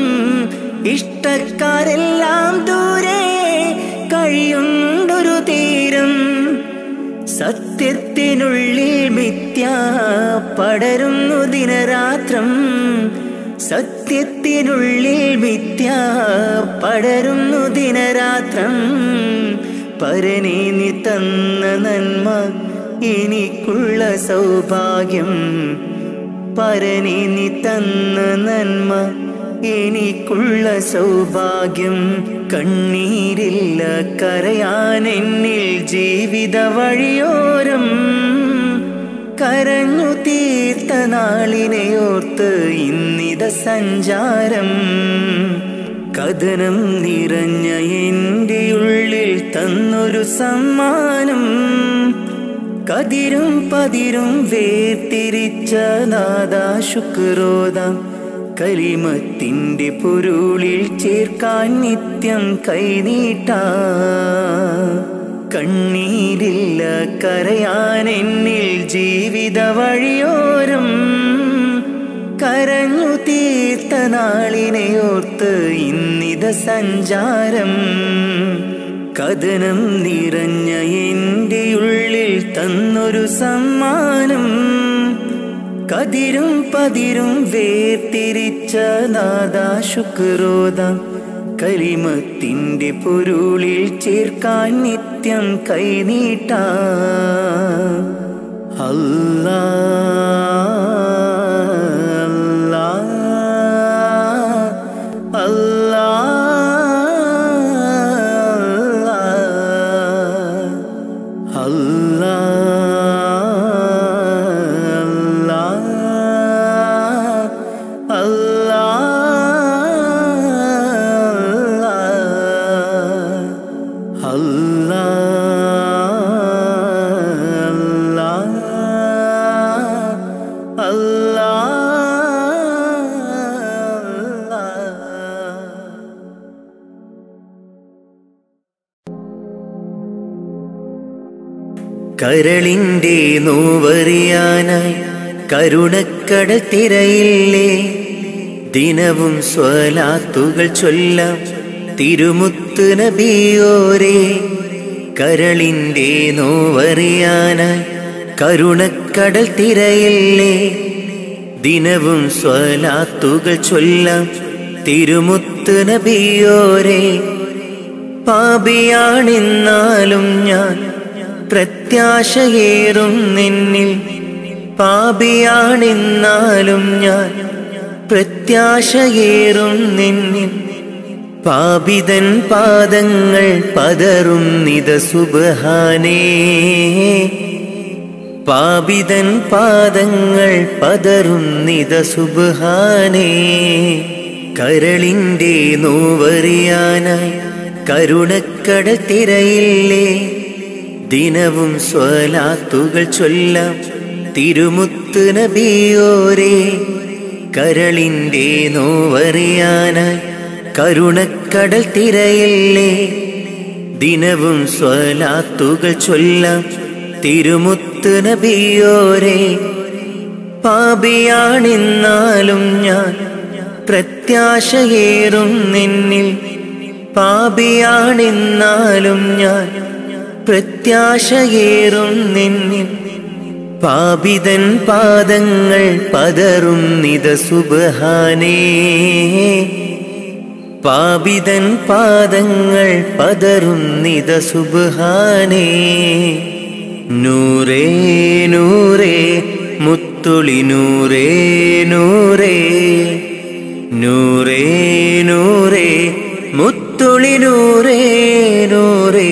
ഇഷ്ടക്കാരെല്ലാം ദൂരെ കഴിയുണ്ടൊരു തീരം സത്യത്തിനുള്ളിൽ മിഥ്യ പടരുന്നു ദിനരാത്രം സത്യത്തിനുള്ളിൽ മിഥ്യ പടരുന്നു ദിനരാത്രം പരനെ നീ തന്ന നന്മ എനിക്കുള്ള സൗഭാഗ്യം പരനെ നീ തന്ന നന്മ എനിക്കുള്ള സൗഭാഗ്യം കണ്ണീരില്ല കരയാൻ എന്നിൽ ജീവിത വഴിയോരം കരഞ്ഞു തീർത്ത നാളിനെ ഓർത്ത് ഇന്നിത സഞ്ചാരം കഥനം നിറഞ്ഞ എൻ്റെ ഉള്ളിൽ തന്നൊരു സമ്മാനം കതിരും പതിരും വേർതിരിച്ച നാദാ ശുക്രോദാം കലിമത്തിൻ്റെ പൊരുളിൽ ചേർക്കാൻ നിത്യം കൈനീട്ട കണ്ണീരില്ല കരയാൻ എന്നിൽ ജീവിത വഴിയോരം കരഞ്ഞു തീർത്ത നാളിനെ ഓർത്ത് ഇന്നിത സഞ്ചാരം കഥനം നിറഞ്ഞ എൻ്റെ ഉള്ളിൽ തന്നൊരു സമ്മാനം കതിരും പതിരും വേർതിരിച്ച നാദാ ശുക്രോദാം കലിമത്തിൻ്റെ പൊരുളിൽ ചേർക്കാൻ നിത്യം കൈനീട്ട അല്ലാ അല്ലാ അല്ലാ അല്ലാ അല്ലാ അല്ലാ അല്ലാ കരളിൻ്റെ നോവറിയാനായി കരുണക്കടൽ തിരയില്ലേ ദിനവും സ്വലാത്തുകൾ ചൊല്ലാം തിരുമുത്ത് നബിയോരേ കരളിൻ്റെ നോവറിയാനായി കരുണക്കടൽ തിരയില്ലേ ദിനവും സ്വലാത്തുകൾ ചൊല്ലാം തിരുമുത്ത് നബിയോരേ പാപിയാണെന്നാലും ഞാൻ പ്രത്യാശയേറും നിന്നിൽ പാപിയാണെന്നാലും ഞാൻ പ്രത്യാശയേറും നിന്നിൽ പാപിതൻ പാദങ്ങൾ പതറും നിത സുബഹാനേ പാപിതൻ പാദങ്ങൾ പതറും നിത സുബഹാനേ കരളിൻ്റെ നോവറിയാനായി കരുണക്കടൽ തിരയില്ലേ ദിനവും സ്വലാത്തുകൾ ചൊല്ലാം തിരുമുത്ത് നബിയോരേ കരളിൻ്റെ നോവറിയാനായി കരുണക്കടൽ തിരയില്ലേ ദിനവും സ്വലാത്തുകൾ ചൊല്ലാം തിരുമുത്ത് നബിയോരേ പാപിയാണെന്നാലും ഞാൻ പ്രത്യാശയേറും നിന്നിൽ പാപിയാണെന്നാലും ഞാൻ പ്രത്യാശയേറും നിന്നിൽ പാപിതൻ പാദങ്ങൾ പതറും നിത സുബഹാനേ പാപിതൻ പാദങ്ങൾ പതറും നിത സുബഹാനേ നൂറേ നൂറേ മുത്തുളി നൂറേ നൂറേ നൂറേ നൂറേ മുത്തുളി നൂറേ നൂറേ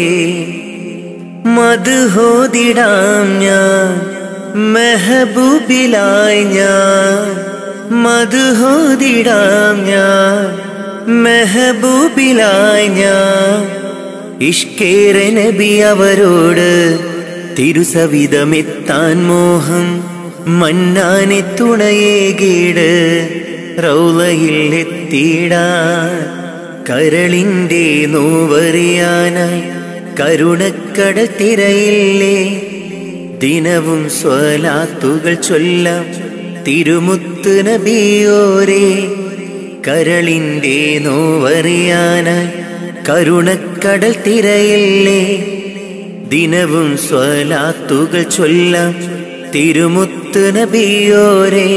മധുഹോതിടാം ഞാൻ മെഹബൂബിലായി ഞാൻ മധുഹോതിടാം ഞാൻ മെഹബൂബിലായി ഞാൻ ഇഷ്കേര നബി അവരോട് തിരുസവിധമെത്താൻ മോഹം മന്നാനെ തുണയേകീട് റൗലയിൽ എത്തിയിടാൻ കരളിൻ്റെ നോവറിയാനായി കരുണക്കടൽ തിരയില്ലേ ദിനവും സ്വലാത്തുകൾ ചൊല്ലാം തിരുമുത്ത് നബിയോരേ കരളിൻ്റെ നോവറിയാനായി കരുണക്കടൽ തിരയില്ലേ ദിനവും സ്വലാത്തുകൾ ചൊല്ലാം തിരുമുത്ത് നബിയോരേ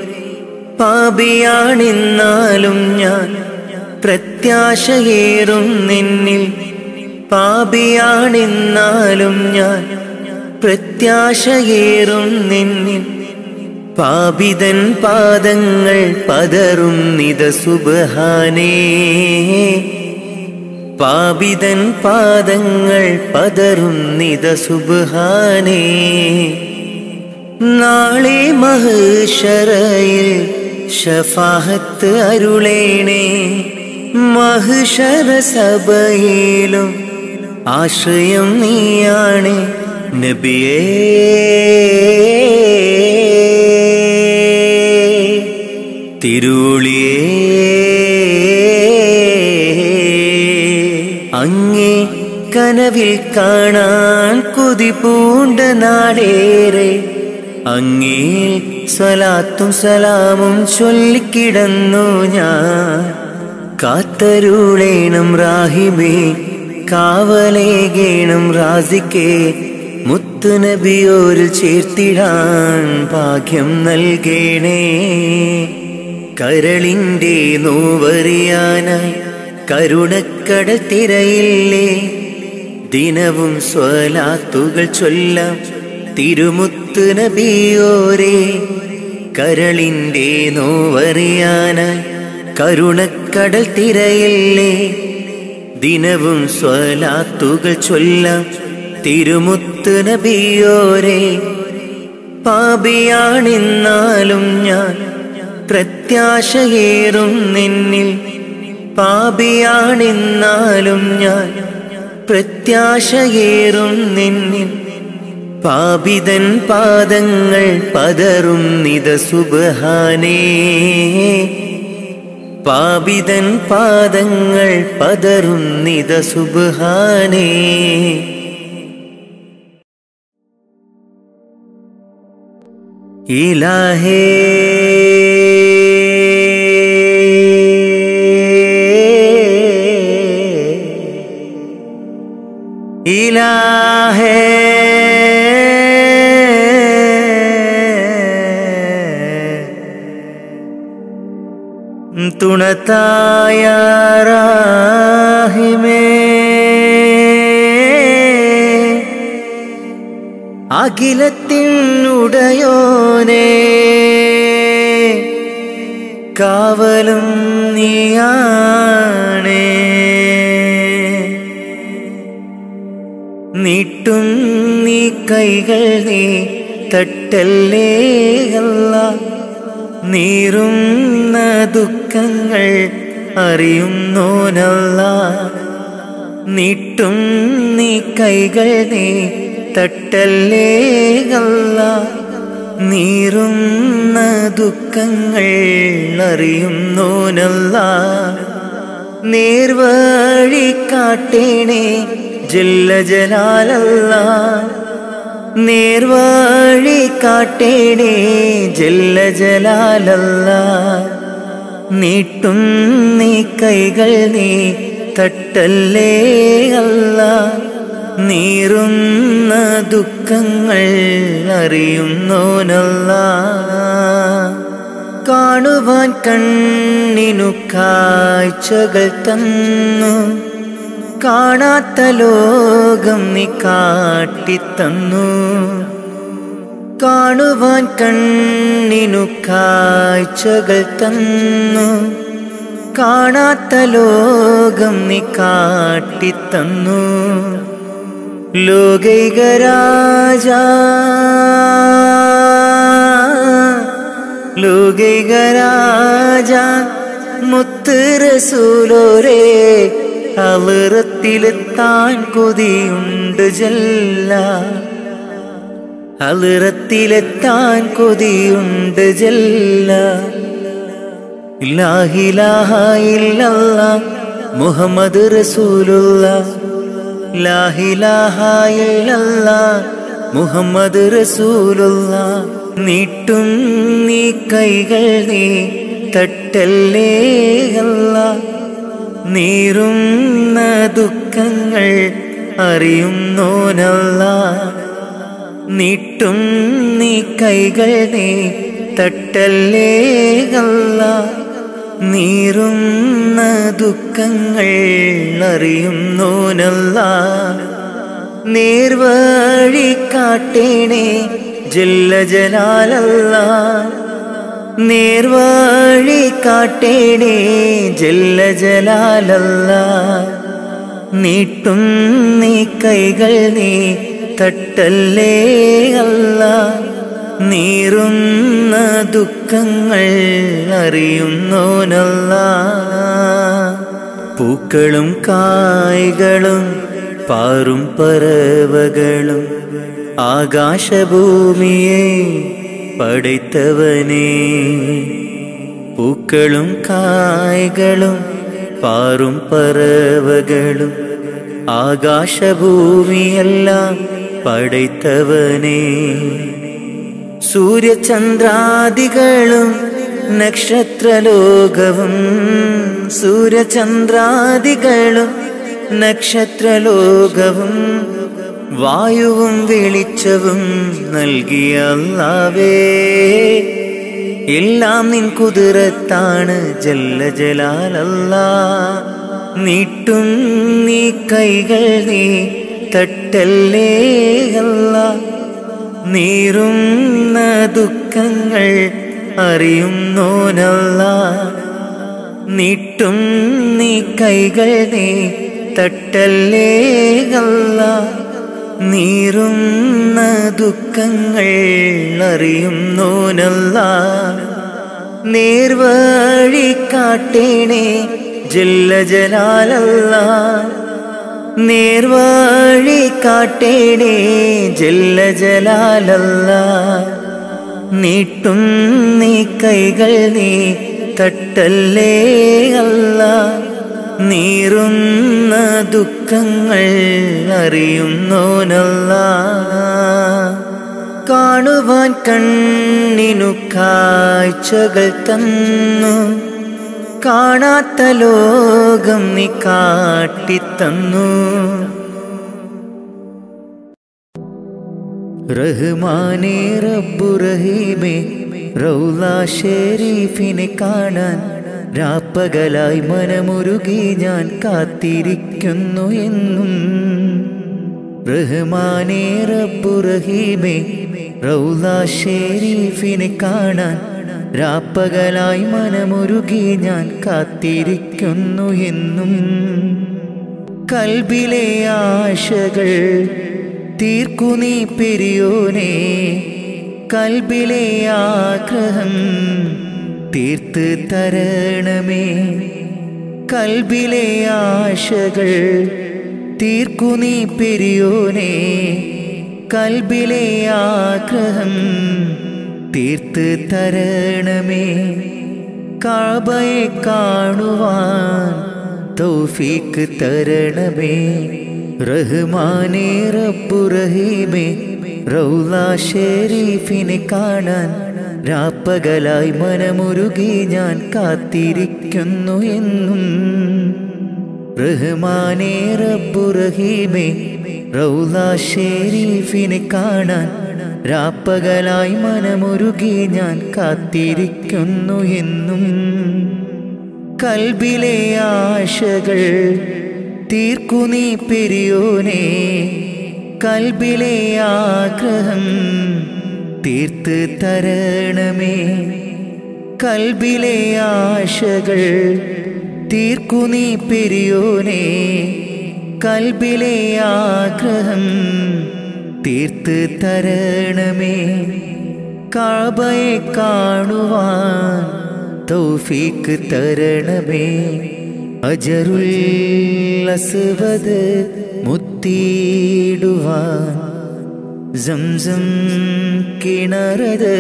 പാപിയാണെന്നാലും ഞാൻ പ്രത്യാശയേറും നിന്നിൽ പാപിയാണെന്നാലും ഞാൻ പ്രത്യാശയേറും നിന്നിൽ പാപിതൻ പാദങ്ങൾ പതറും നിത സുബഹാനേ പാപിതൻ പാദങ്ങൾ പതറും നിത സുബഹാനേ നാളെ മഹുഷറയിൽ ഷഫാഹത്ത് അരുളേണേ മഹുഷറ സഭയിലും ആശ്രയം നീയാണ് നബിയേ തിരുളിയേ അങ്ങേ കനവിൽ കാണാൻ കൊതി പൂണ്ട നാടേറെ അങ്ങേ സ്വലാത്തും സലാമും ചൊല്ലിക്കിടന്നു ഞാൻ കാത്തരുളേണം റാഹിബേ കാവലേകേണം റാസിക്കേ മുത്തുനബിയോരിൽ ചേർത്തിടാൻ ഭാഗ്യം നൽകേണേ കരളിൻ്റെ നോവറിയാനായി കരുണക്കടൽ തിരയില്ലേ ദിനവും സ്വലാത്തുകൾ ചൊല്ലാം തിരുമുത്ത് നബിയോരേ കരളിൻ്റെ നോവറിയാനായി കരുണക്കടൽ തിരയില്ലേ ദിനവും സ്വലാത്തുകൾ ചൊല്ലാം തിരുമുത്ത് നബിയോരേ പാപിയാണെന്നാലും ഞാൻ പ്രത്യാശയേറും നിന്നിൽ പാപിയാണെന്നാലും ഞാൻ പ്രത്യാശയേറും നിന്നിൽ പാപിതൻ പാദങ്ങൾ പതറും നിത സുബഹാനേ പാപിതൻ പാദങ്ങൾ പതറും നിത സുബഹാനേ ഇലാഹേ ഇലാഹേ തുണത്തായ റാഹിമേ അഖിലത്തിനുടയോനേ കാവലും നീയാണേ നീട്ടും നീ കൈകൾ നീ തട്ടല്ലേ അല്ല നീറുന്ന ദുഃഖങ്ങൾ അറിയുന്നോനല്ല നീട്ടും നീ കൈകൾ നീ തട്ടല്ലേ അല്ല നീറുന്ന ദുഃഖങ്ങൾ അറിയുന്നോനല്ല നേർവഴി കാട്ടേണേ ജല്ല ജലാലല്ല നേർവഴി കാട്ടേണേ ജല്ല ജലാലല്ല നീട്ടും നീ കൈകൾ നീ തട്ടല്ലേ അല്ല നീറുന്ന ദുഃഖങ്ങൾ അറിയുന്നോനല്ല കാണുവാൻ കണ്ണിനു കാഴ്ചകൾ തന്നു കാണാത്ത ലോകം നീ കാട്ടിത്തന്നു കാണുവാൻ കണ്ണിനു കാഴ്ചകൾ തന്നു കാണാത്ത ലോകം നീ കാട്ടിത്തന്നു ലോകൈകരാജ ലോകൈകരാജ മുത്ത് റസൂലോരേ അളിറത്തിലെത്താൻ കൊതിയുണ്ട് ജല്ല അളിറത്തിലെത്താൻ കൊതിയുണ്ട് ജല്ല ഇല്ലാഹിലാഹ ഇല്ലല്ല മുഹമ്മദ് റസൂലുള്ള ലാഹിലാഹ ഇല്ലല്ല മുഹമ്മദ് റസൂലുള്ള നീട്ടും നീ കൈകൾ നീ തട്ടല്ലേ അല്ല നീറുന്ന ദുഃഖങ്ങൾ അറിയുന്നോനല്ല നീട്ടും നീ കൈകൾ നീ തട്ടല്ലേ അല്ല നീറുന്ന ദുഃഖങ്ങൾ അറിയുന്നോനല്ല നേർവഴി കാട്ടേണേ ജല്ല ജലാലല്ല നേർവഴി കാട്ടേണേ ജല്ല ജലാലല്ല നീട്ടും നീ കൈകൾ നീ തട്ടല്ലേ അല്ല നീറുന്ന ദുഃഖങ്ങൾ അറിയുന്നോനല്ല പൂക്കളും കായ്കളും പാറും പറവകളും ആകാശഭൂമിയെ പടൈത്തവനേ പൂക്കളും കായ്കളും പാറും പറവകളും ആകാശഭൂമിയെല്ലാം പടൈത്തവനേ സൂര്യചന്ദ്രാദികളും നക്ഷത്രലോകവും സൂര്യചന്ദ്രാദികളും നക്ഷത്രലോകവും വായുവും വെളിച്ചവും നൽകിയ അല്ലാവേ എല്ലാം നിൻ കുതിരത്താണ് ജല്ല ജലാലല്ല നീട്ടും നീ കൈകൾ നീ തട്ടല്ലേ അല്ല നീറുന്ന ദുഃഖങ്ങൾ അറിയുന്നോനല്ല നീട്ടും നീ കൈകൾ നീ തട്ടല്ലേ അല്ല നീറുന്ന ദുഃഖങ്ങൾ അറിയുന്നോനല്ല നേർവഴി കാട്ടേണേ ജല്ല ജലാലല്ല നേർവഴി കാട്ടേണേ ജല്ല ജലാലല്ല നീട്ടും നീ കൈകൾ നീ തട്ടല്ലേ അല്ല നീറുന്ന ദുഃഖങ്ങൾ അറിയുന്നോനല്ല കാണുവാൻ കണ്ണിനു കാഴ്ചകൾ തന്നു കാണാത്ത ലോകം നീ കാട്ടിത്തന്നു റഹ്മാനേ റബ്ബു റഹീമേ റൗല ഷെരീഫിനെ കാണാൻ രാപ്പകലായി മനമുരുകി ഞാൻ കാത്തിരിക്കുന്നു എന്നും റഹ്മാനേ റബ്ബു റഹീമേ റൗല ഷെരീഫിനെ കാണാൻ രാപ്പകലായി മനമുരുകി ഞാൻ കാത്തിരിക്കുന്നു എന്നും കൽബിലെ ആശകൾ തീർക്കു നീ പെരിയോനെ കൽബിലെ ആഗ്രഹം തീർത്ത് തരണമേ കൽബിലെ ആശകൾ തീർക്കു നീ പെരിയോനെ കൽബിലെ ആഗ്രഹം തീർത്ത് തരണമേ കാബയെ കാണുവാൻ തൗഫീക്ക് തരണമേ റഹ്മാനേ റബ്ബു റഹീമേ റൗല ഷെരീഫിനെ കാണാൻ രാപ്പകലായി മനമുരുകി ഞാൻ കാത്തിരിക്കുന്നു എന്നും റഹ്മാനേ റബ്ബു റഹീമേ റൗല ഷെരീഫിനെ കാണാൻ രാപ്പകലായി മനമുരുകി ഞാൻ കാത്തിരിക്കുന്നു എന്നും കൽബിലെ ആശകൾ തീർക്കു നീ പെരിയോനെ കൽബിലെ ആഗ്രഹം തീർത്ത് തരണമേ കൽബിലെ ആശകൾ തീർക്കു നീ പെരിയോനെ കൽബിലെ ആഗ്രഹം തീർത്ത് തരണമേ കാബയെ കാണുവാൻ തൗഫീക്ക് തരണമേ അജറുൽ അസ്വദ് മുത്തിയിടുവാൻ സംസം കിണറത്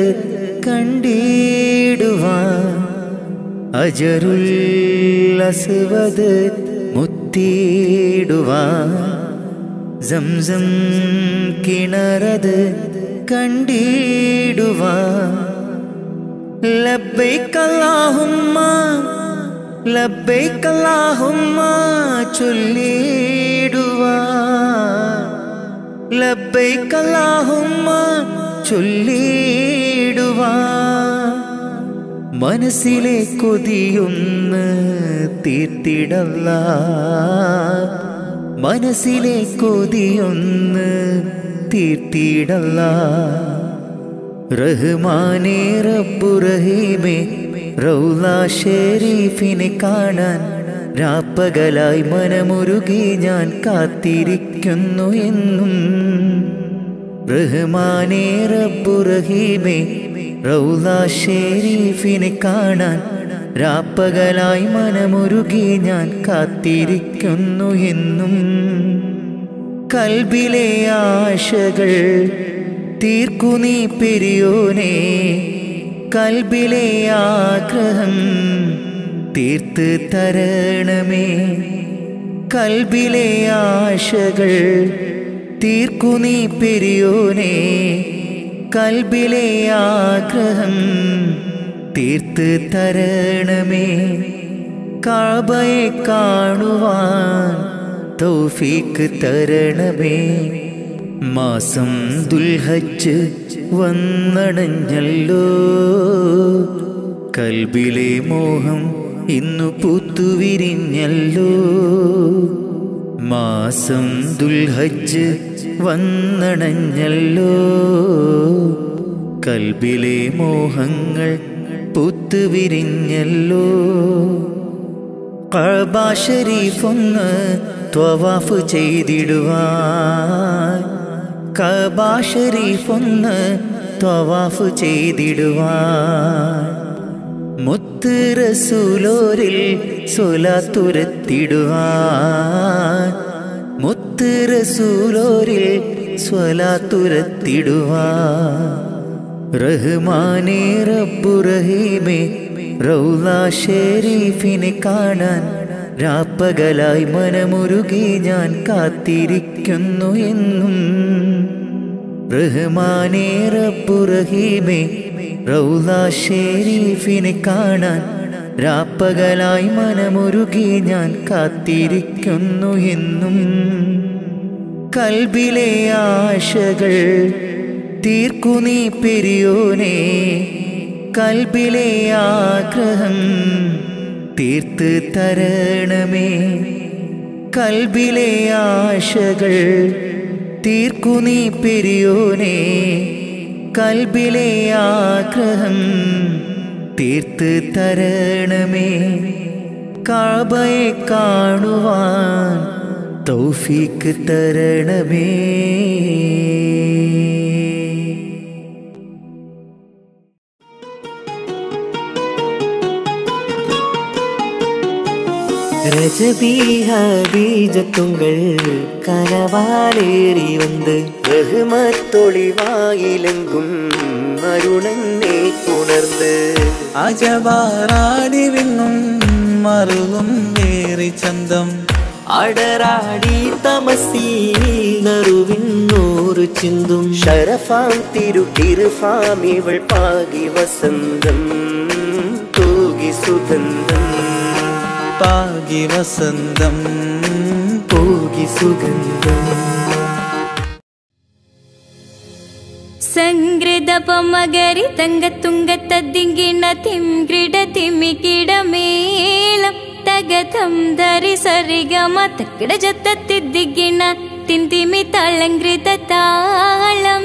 കണ്ടിടുവാൻ അജറുൽ അസ്വദ് മുത്തിയിടുവാൻ സംസം കിണറത് കണ്ടിടുവാൻ ലബ്ബൈക അല്ലാഹുമ്മ ലബ്ബൈക അല്ലാഹുമ്മ ചൊല്ലിടുവാൻ ലബ്ബൈക അല്ലാഹുമ്മ ചൊല്ലിടുവാൻ മനസ്സിലെ കൊതിയൊന്ന് തീർത്തിടല്ല മനസ്സിലെ കൊതിയൊന്ന് തീർത്തിടല്ല റഹ്മാനേ റബ്ബു റഹീമേ റൗല ഷെരീഫിനെ കാണാൻ രാപ്പകലായി മനമുരുകി ഞാൻ കാത്തിരിക്കുന്നു എന്നും റഹ്മാനേ റബ്ബു റഹീമേ റൗല ഷെരീഫിനെ കാണാൻ രാപ്പകലായി മനമുരുകി ഞാൻ കാത്തിരിക്കുന്നു എന്നും കൽബിലെ ആശകൾ തീർക്കു നീ പെരിയോനെ കൽബിലെ ആഗ്രഹം തീർത്ത് തരണമേ കൽബിലെ ആശകൾ തീർക്കു നീ പെരിയോനെ കൽബിലെ ആഗ്രഹം തീർത്ത് തരണമേ കാബയെ കാണുവാൻ തൗഫീക്ക് തരണമേ മാസം ദുൽഹജ്ജ് വന്നണഞ്ഞല്ലോ കൽബിലെ മോഹം ഇന്നു പൂത്തുവിരിഞ്ഞല്ലോ മാസം ദുൽഹജ്ജ് വന്നണഞ്ഞല്ലോ കൽബിലെ മോഹങ്ങൾ പൂത്തുവിരിഞ്ഞല്ലോ കഅബ ഷരീഫൊന്ന് ത്വവാഫ് ചെയ്തിടുവാൻ കഅബ ഷരീഫൊന്ന് ത്വവാഫ് ചെയ്തിടുവാൻ മുത്ത് റസൂലോരിൽ സ്വലാത്തുരത്തിടുവാൻ മുത്ത് റസൂലോരിൽ സ്വലാത്തുരത്തിടുവാൻ റഹ്മാനേ റബ്ബു റഹീമേ റൗല ഷെരീഫിനെ കാണാൻ രാപ്പകലായി മനമുരുകി ഞാൻ കാത്തിരിക്കുന്നു എന്നും റഹ്മാനേ റബ്ബു റഹീമേ റൗല ഷെരീഫിനെ കാണാൻ രാപ്പകലായി മനമുരുകി ഞാൻ കാത്തിരിക്കുന്നു എന്നും കൽബിലെ ആശകൾ തീർക്കു നീ പെരിയോനെ കൽബിലെ ആഗ്രഹം തീർത്ത് തരണമേ കൽബിലെ ആശകൾ തീർക്കു നീ പെരിയോനെ കൽബിലെ ആഗ്രഹം തീർത്ത് തരണമേ കാബയെ കാണുവാൻ തൗഫീക്ക് തരണമേ ரஜபீஹபீஜத்துங்கள் கனவாலேறி வந்து ബഹുമത്തൊളിവായിലെങ്കും അരുണന്നെ ഉണർന്ന് അജവാറാടി വിണ്ണും മറുകും വേറി ചന്തം അടരാടി തമസീ നറുവിന്നൂറ് ചിന്തും ഷറഫാം തിരു കിരുഫാം ഇവൾ പാകി വസന്തം തൂകി സുഗന്ധം പാകി വസന്തം പോകി സുഗന്ധം സംഗ്രത പമകരി തങ്കത്തുങ്ക തദ്ദിങ്കിണ തിംഗ്രിട തിമിക്കിട മേളം തകതം ധരി സരിഗമ തക്കിട ജത്തത്തിദ്ദിഗിണ തിന്തിമി തളങ്കൃത താളം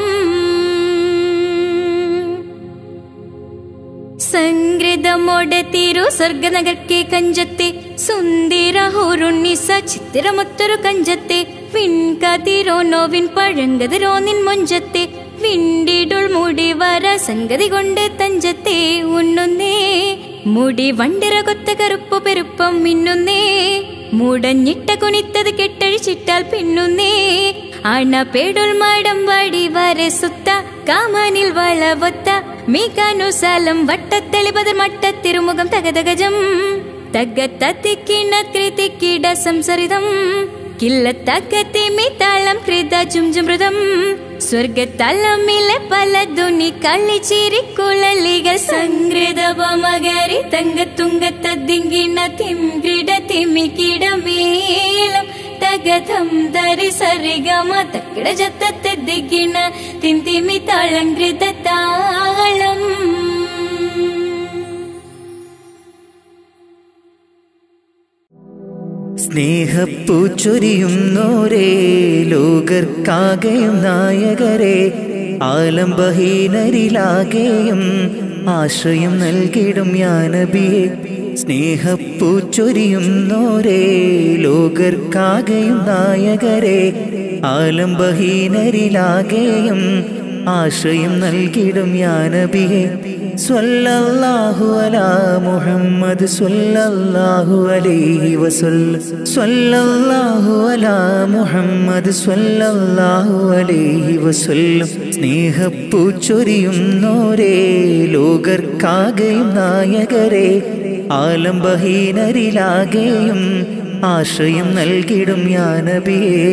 സംഗ്രതമോടെ തിരു സ്വർഗനഗർക്കെ കഞ്ചത്തെ സുന്ദര ഹോറുണ്ണിസ ചിത്തിരമൊത്തൊരു കഞ്ചത്തെ വിൺകതിരോ നോവിൻ പഴങ്കതിരോ നിൻ മൊഞ്ചത്തെ വിണ്ടിടുൾ മുടി വര സംഗതി കൊണ്ട് തഞ്ചത്തെ ഉണ്ണുന്നേ മുടി വണ്ടിര കൊത്ത കറുപ്പു പെരുപ്പം മിന്നുന്നേ മുടഞ്ഞിട്ട കുനിത്തത് കെട്ടഴിച്ചിട്ടാൽ പിന്നുന്നേ അണ പേടുൾ മാടം വാടി വരെ സുത്ത കാമാനിൽ വളവൊത്ത മീകാനുസാലം വട്ടത്തെളിപതർ മട്ടത്തിരുമുഖം തകതകജം തగ్గത്തിക്കിണ കൃതിക്കിട സംസരിതം കില്ലത്തക്കത്തിമി താളം കൃത ജുംജുമൃതം സ്വർഗത്തലമിലെ പല ധ്വനി കളിച്ചിരി കുഴലികൾ സംഗ്രതപമകരി തങ്കത്തുങ്കത്തദ്ദിങ്കിണ തിംകിട തിമിക്കിട മേളം തകതം ധരി സരിഗമ തക്കിട ജത്തത്തെദ്ദിക്കിണ തിന്തിമി താളങ്കൃത താളം സ്നേഹപ്പൂ ചൊരിയുന്നോരേ ലോകർക്കാകെയും നായകരെ ആലംബഹീനരിലാകെയും ആശ്രയം നൽകിടും യാനബിയെ സ്നേഹപ്പൂ ചൊരിയുന്നോരേ ലോകർക്കാകെയും നായകരെ ആലംബഹീനരിലാകെയും ആശ്രയം നൽകിടും യാനബിയെ സ്വല്ലല്ലാഹു അലാ മുഹമ്മദ് സ്വല്ലല്ലാഹു അലൈഹി വസല്ല സ്വല്ലല്ലാഹു അലാ മുഹമ്മദ് സ്വല്ലല്ലാഹു അലൈഹി വസല്ലം സ്നേഹപ്പൂ ചൊരിയുന്നോരേ ലോകർക്കാകെയും നായകരെ ആലംബഹീനരിലാകെയും ആശ്രയം നൽകിടും യാനബിയേ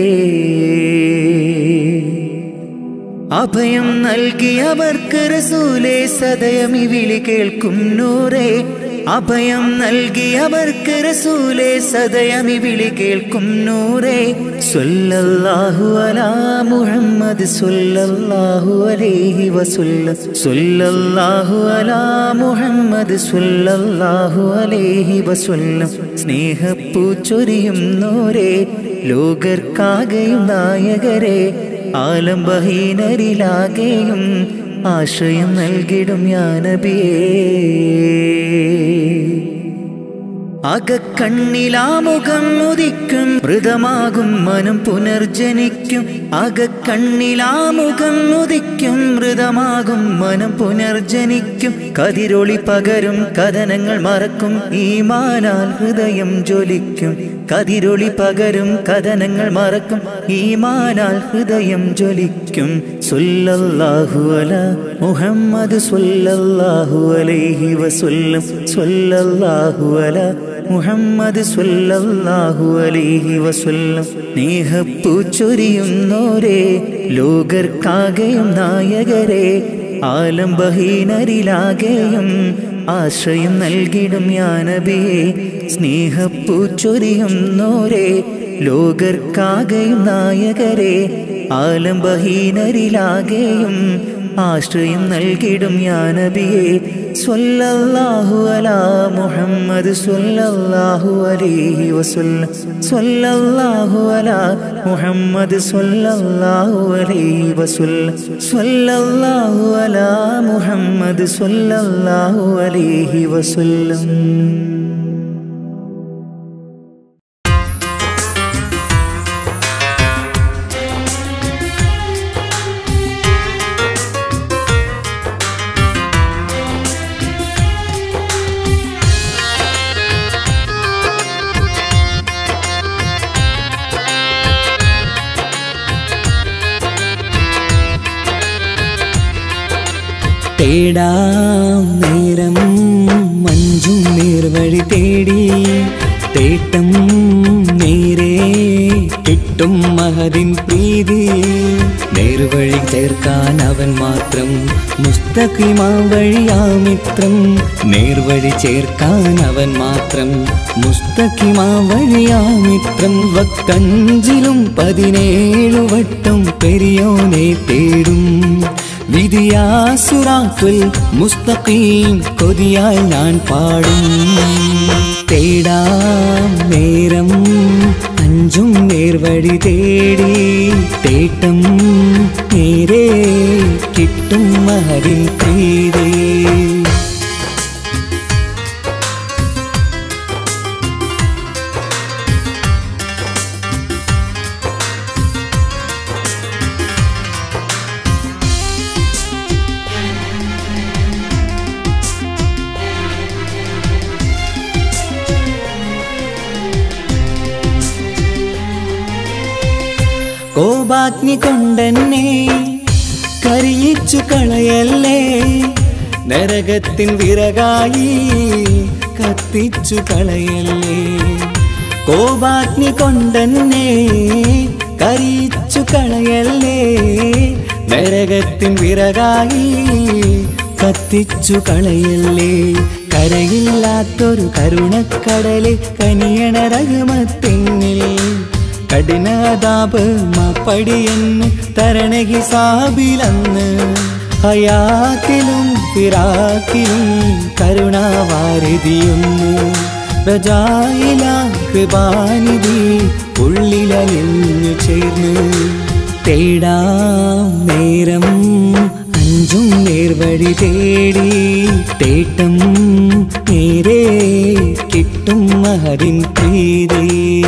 അഭയം നൽകിയവർക്ക് റസൂലേ സദയമി വിളി കേൾക്കും നൂറേ അഭയം നൽകിയവർക്ക് റസൂലേ സദയമി വിളി കേൾക്കും നൂറേ സ്വല്ലല്ലാഹു അലാ മുഹമ്മദ് സ്വല്ലല്ലാഹു അലൈഹി വസല്ലം സ്വല്ലല്ലാഹു അലാ മുഹമ്മദ് സ്വല്ലല്ലാഹു അലൈഹി വസല്ലം സ്നേഹപ്പൂ ചൊരിയുന്നോരേ ലോകർക്കാകെയും നായകരെ ആലംബഹീനരിലാകെയും ആശ്രയം നൽകിടും യാനബിയേ അകക്കണ്ണിലാമുഖം ഉദിക്കും മൃതമാകും മനം പുനർജനിക്കും അകക്കണ്ണിലാമുഖം ഉദിക്കും മൃതമാകും മനം പുനർജനിക്കും കതിരൊളി പകരും കഥനങ്ങൾ മറക്കും ഈമാനാൽ ഹൃദയം ജ്വലിക്കും കതിരൊളി പകരും കഥനങ്ങൾ മറക്കും ഈമാനാൽ ഹൃദയം ജ്വലിക്കും സ്വല്ലല്ലാഹു അല മുഹമ്മദ് സ്വല്ലല്ലാഹു അലൈഹി വസല്ലം സ്വല്ലല്ലാഹു അല മുഹമ്മദ് സ്വല്ലല്ലാഹു അലൈഹി വസല്ലം സ്നേഹപ്പൂ ചൊരിയുന്നോരേ ലോകർക്കാകെയും നായകരെ ആലംബഹീനരിലാകെയും ആശ്രയം നൽകിടും യാനബിയെ സ്നേഹപ്പൂ ചൊരിയുന്നോരേ ലോകർക്കാകെയും നായകരെ ആലംബഹീനരിലാകെയും ആശ്രയം നൽകിടും യാനബിയെ സ്വല്ലല്ലാഹു അലാ മുഹമ്മദ് സ്വല്ലല്ലാഹു അലൈഹി വസല്ലം സ്വല്ലല്ലാഹു അലാ മുഹമ്മദ് സ്വല്ലല്ലാഹു അലൈഹി വസല്ലം സ്വല്ലല്ലാഹു അലാ മുഹമ്മദ് സ്വല്ലല്ലാഹു അലൈഹി വസല്ലം തേടാം നേരം മഞ്ചും നേർവഴി തേടി തേട്ടം നേരെ കിട്ടും മഹതിൻ പ്രീതി നേർവഴി ചേർക്കാൻ അവൻ മാത്രം മുസ്തഖിമാ വഴിയാമിത്രം നേർവഴി ചേർക്കാൻ അവൻ മാത്രം മുസ്തഖിമാ വഴിയാമിത്രം വക്കഞ്ചിലും പതിനേഴു വട്ടം പെരിയോനെ തേടും വിധിയാസുറാത്തുൽ മുസ്തഖീം കൊതിയാൽ ഞാൻ പാടും തേടാം നേരം അഞ്ചും നേർവഴി തേടി തേട്ടം നേരെ കിട്ടും മഹരിൻ പ്രീതി കോപാഗ്നി കൊണ്ടെന്നെ കരിയിച്ചു കളയല്ലേ നരകത്തിൻ വിറകായി കത്തിച്ചു കളയല്ലേ കോപാഗ്നി കൊണ്ടെന്നെ കരിയിച്ചു കളയല്ലേ നരകത്തിൻ വിറകായി കത്തിച്ചു കളയല്ലേ കരയില്ലാത്തൊരു കരുണക്കടല് കനിയണ രഘുമത്തിന്നിൽ കഠിനതാപ് മാപ്പടിയെന്ന് തരണ ഹിസാബിലന്ന് ഹയാത്തിലും ഫിറാക്കിലും കരുണാവാരതിയൊന്ന് പ്രജായില കൃപാനിധി ഉള്ളിലലിഞ്ഞു ചേർന്ന് തേടാം നേരം അഞ്ചും നേർവഴി തേടി തേട്ടം നേരെ കിട്ടും മഹരിൻ പ്രീതി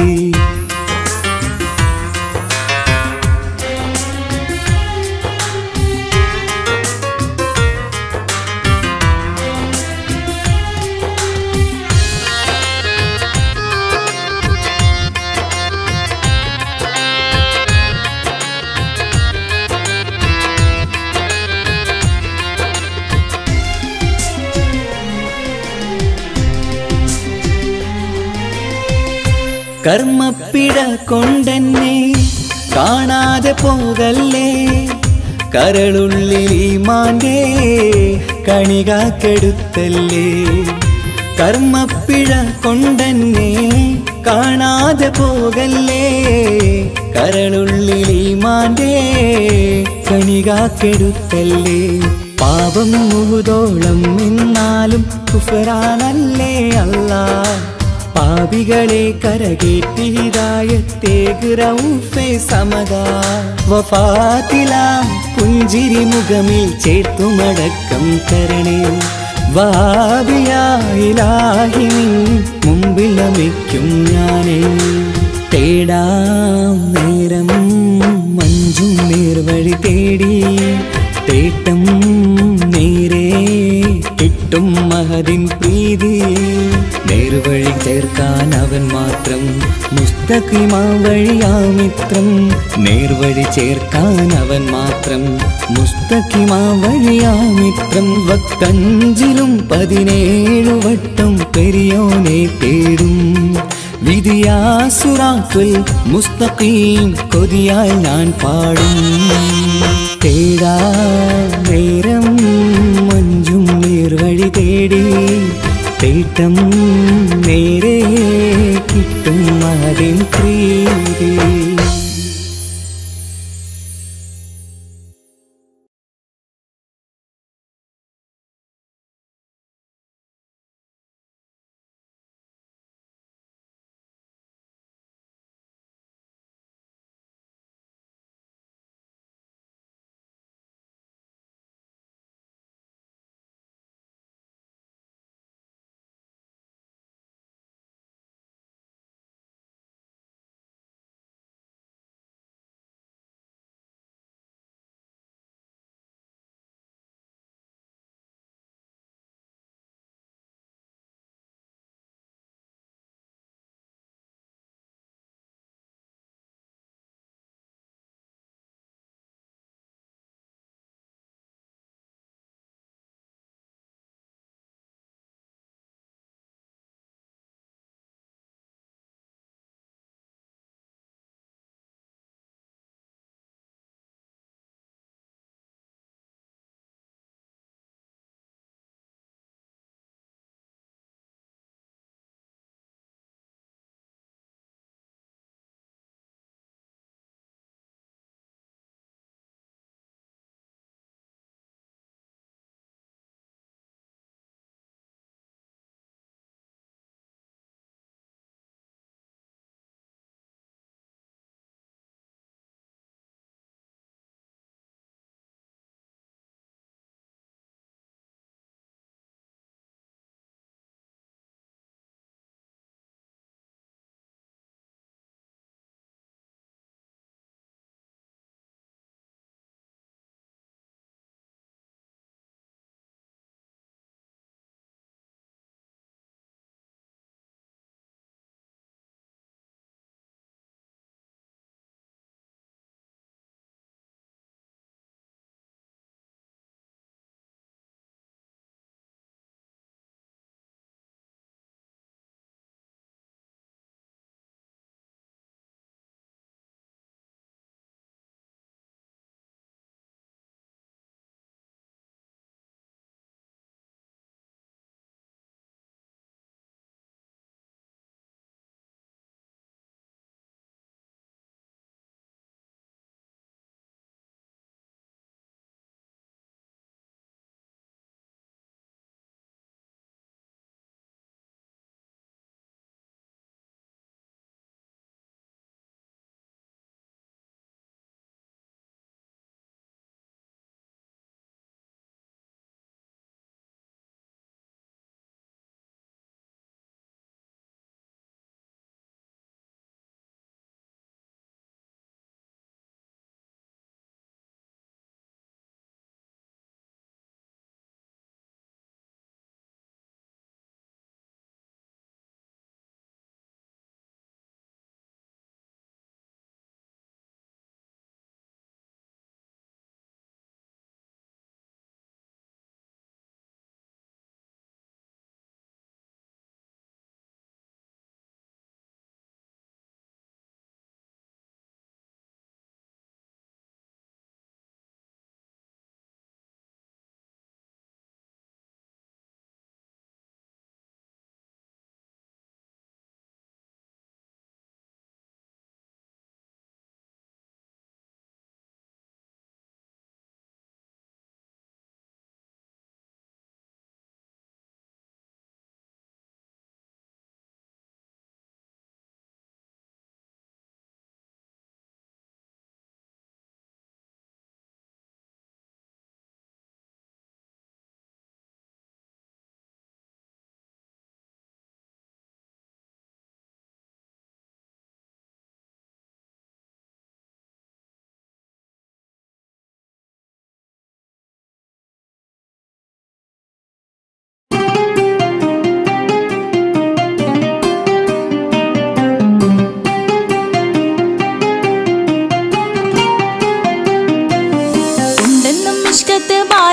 കർമ്മപ്പിട കൊണ്ടെന്നെ കാണാതെ പോകല്ലേ കരളുള്ളിൽ മാന്റെ കണികാക്കെടുത്തല്ലേ കർമ്മപ്പിഴ കൊണ്ടെന്നെ കാണാതെ പോകല്ലേ കരളുള്ളിൽ മാന്റെ കണികാക്കെടുത്തല്ലേ പാപം മുഹുതോളം എന്നാലും കുഫറാനല്ലേ അല്ലാ പാപികളെ കരകേറ്റി ഹിതായത്തേകുറൗഫെ സമത വഫാത്തിലാം പുഞ്ചിരി മുഖമിൽ ചേർത്തുമടക്കം തരണേ വാബിയായിലാഹി നിൻ മുമ്പിൽ നമിക്കും ഞാനേ തേടാം നേരം മഞ്ചും നേർവഴി തേടി തേട്ടം നേരെ കിട്ടും മഹതിൻ പ്രീതി നേർവഴി ചേർക്കാൻ അവൻ മാത്രം മുസ്തഖിമാ വഴിയാമിത്രം നേർവഴി ചേർക്കാൻ അവൻ മാത്രം മുസ്തഖിമാ വഴിയാമിത്രം വക്കഞ്ചിലും പതിനേഴു വട്ടം പെരിയോനെ തേടും വിധിയാസുറാത്തുൽ മുസ്തഖീം കൊതിയാൽ ഞാൻ പാടും തേടാ നേരം മഞ്ചും നേർവഴി തേടി തേട്ടം നേരെ കിട്ടും അതിൻ പ്രീതി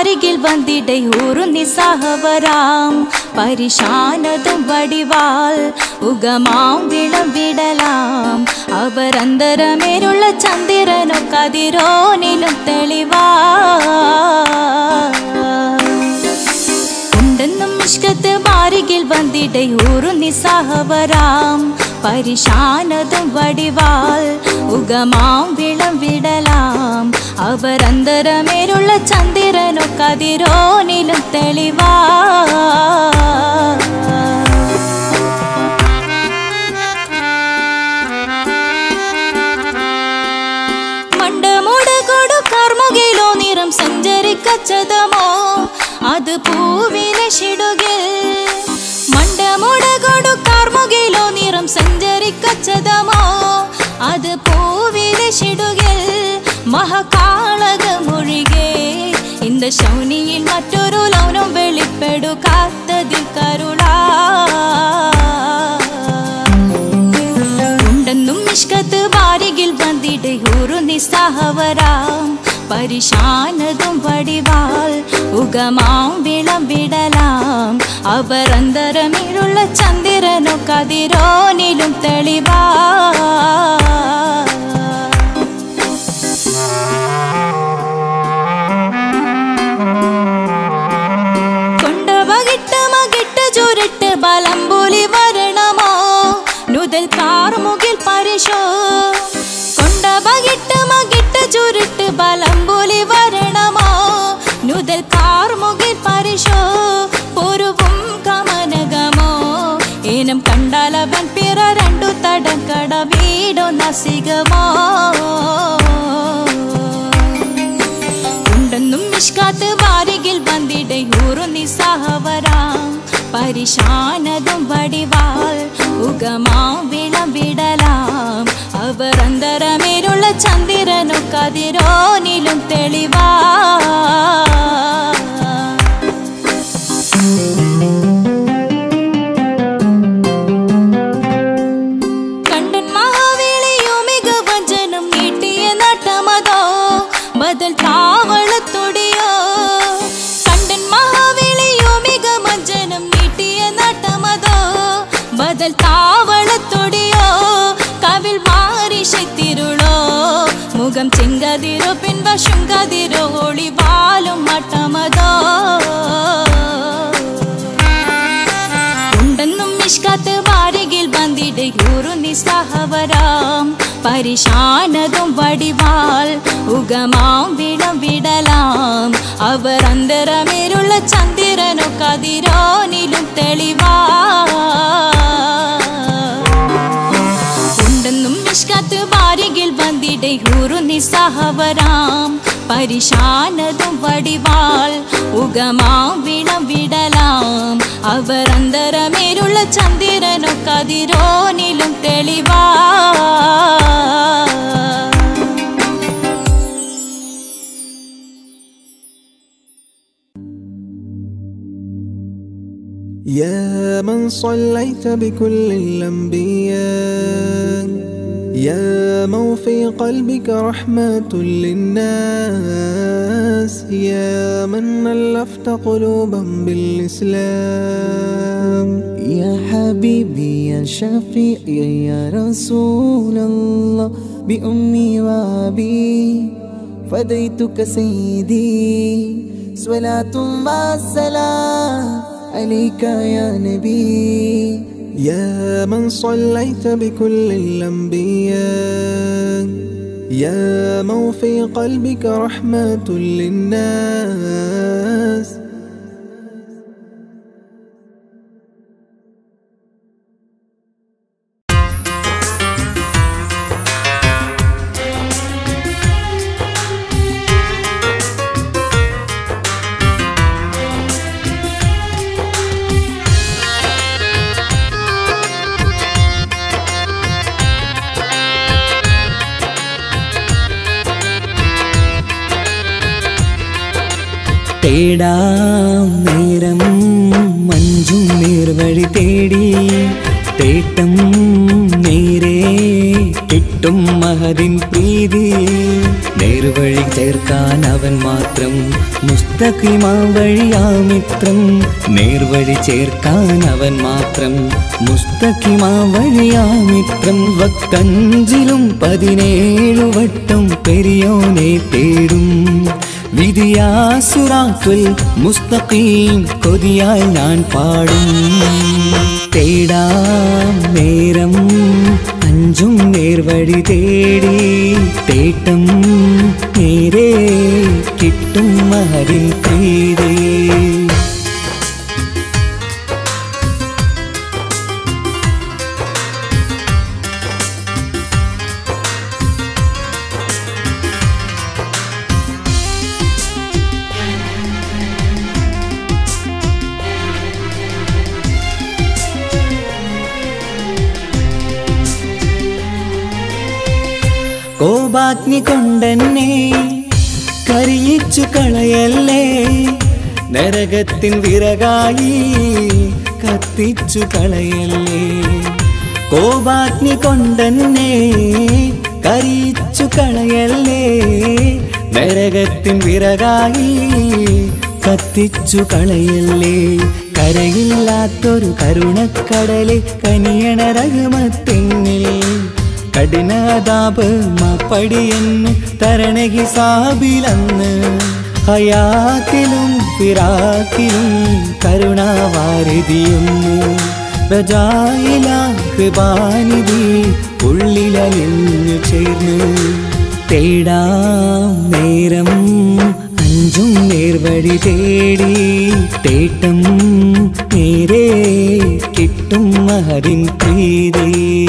അരികിൽ വന്നിടை ഒരു നിസ്സഹവരാം പരിശാനതും വടിവാൾ ഉഗമാം വിളംവിടലാം അവരന്തരമേലുള്ള ചന്ദ്രനോ കതിരോനിലും തെളിവാ ഉണ്ടെന്നും ഇഷ്കത്ത് ബാരികിൽ വന്നിടை ഒരു നിസ്സഹവരാം പരിശാനതും വടിവാൾ ഉഗമാം വിളംവിടലാം അവരന്തരമേലുള്ള ചന്ദ്രനോ കതിരോനിലും തെളിവാ മണ്ടമുടകൊടു കർമുകിലോ നിറം സഞ്ചരിക്കച്ചതമോ അത് പൂവിലെ ഷിടുകിൽ മണ്ടമുടകൊടു കർമുകിലോ നിറം സഞ്ചരിക്കച്ചതമോ അത് പൂവിലെ ഷിടുകിൽ മഹകാളക മൊഴികെ இந்த ശൗനിയിൽ മറ്റൊരു ലൗനം വെളിപ്പെടു കാത്തതിൽ കരുളാ ഉണ്ടെന്നും നിഷ്കത്ത് വാരികിൽ വന്നിട് ഒരു നിസ്സഹവരാം പരിശാനതും വടിവാൾ ഉഗമാം വിളം വിടലാം അവരന്തരമിഴുള്ള ചന്ദ്രനോ കതിരോനിലും തെളിവാ കൊണ്ടവകിട്ട് മകിട്ട് ചുരുട്ട് ബലംപുലി വരണമോ നുതൽ കാർമുകിൽ പരിശോ കൊണ്ടവകിട്ട് മകിട്ട് ചുരുട്ട് ബലംപുലി വരണമോ നുതൽ കാർമുകിൽ പരിശോ പൊരുവും കമനകമോ ഏനം കണ്ടാലവൻ പിറ രണ്ടു തടക്കട വീടോ നസികമോ ഉണ്ടെന്നും നിഷ്കാത്ത് വാരികിൽ വന്നിടை ഒരു നിസ്സഹവരാം പരിശാനതും വടിവാൾ ഉഗമാം വിളംവിടലാം അവർ അന്തരമേലുള്ള ചന്ദ്രനോ കതിരോനിലും തെളിവാ കണ്ടൻ മഹാവേളിയോ മികവഞ്ചനം നീട്ടിയ നട്ടമതോ ബദൽ താവളത്തൊടിയോ കണ്ടൻ മഹാവേളിയോ മികവഞ്ചനം നീട്ടിയ നട്ടമതോ ബദൽ താവളത്തൊടിയോ കവിൽ മാറി ശക്തിരുളോ മുഖം ചെങ്കതിരോ പിൻവശം കതിരോ ഒളിവാലും മട്ടമതോ ഉണ്ടെന്നും നിഷ്കാത്ത് വാരികിൽ വന്നിട് ഒരു നിസ്സഹവരാം പരിശാനതും വടിവാൾ ഉഗമാം വിളം വിടലാം അവർ അന്തരമേലുള്ള ചന്ദ്രനോ കതിരോനിലും തെളിവാ ഉണ്ടെന്നും നിഷ്കാത്ത് വാരികിൽ വന്നിടை ഒരു നിസ്സഹവരാം പരിശാനതും വടിവാൾ ഉഗമാം വിളം വിടലാം അവർ അന്തരമേലുള്ള ചന്ദ്രനോ കതിരോനിലും തെളിവാ يا من صليت بكل الأنبياء يا من في قلبك رحمة للناس يا من ألفت قلوبا بالإسلام يا حبيبي يا شفيعي يا رسول الله بأمي وأبي فديتك سيدي صلاة والسلام عليك يا نبي يا من صليت بكل الأنبياء يا من في قلبك رحمة للناس തേടാം നേരം മഞ്ചും നേർവഴി തേടി തേട്ടം നേരെ കിട്ടും മഹതിൻ പ്രീതി നേർവഴി ചേർക്കാൻ അവൻ മാത്രം മുസ്തഖിമാ വഴിയാ മിത്രം നേർവഴി ചേർക്കാൻ അവൻ മാത്രം മുസ്തഖിമാ വഴിയാ മിത്രം വക്കഞ്ചിലും പതിനേഴു വട്ടം പെരിയോനെ തേടും വിധിയാസുറാത്തുൽ മുസ്തഖീം കൊതിയാൽ ഞാൻ പാടും തേടാം നേരം അഞ്ചും നേർവഴി തേടി തേട്ടം നേരെ കിട്ടും മഹരിൻ പ്രീതേ കോപാഗ്നി കൊണ്ടെന്നെ കരിയിച്ചു കളയല്ലേ നരകത്തിൻ വിറകായി കത്തിച്ചു കളയല്ലേ കോപാഗ്നി കൊണ്ടെന്നെ കരിയിച്ചു കളയല്ലേ നരകത്തിൻ വിറകായി കത്തിച്ചു കളയല്ലേ കരയില്ലാത്തൊരു കരുണക്കടലെ കനിയണ രഹമത്തിന്നിൽ കഠിനതാപ് മപ്പടിയെന്ന് തരണ ഹിസാബിലന്ന് ഹയാത്തിലും ഫിറാക്കിലും കരുണാവാരിതിയൊന്നു പ്രജായില കൃപാനിധി ഉള്ളിലലിഞ്ഞു ചേർന്ന് തേടാം നേരം അഞ്ചും നേർവഴി തേടി തേട്ടം നേരെ കിട്ടും മഹരിൻ പ്രീതി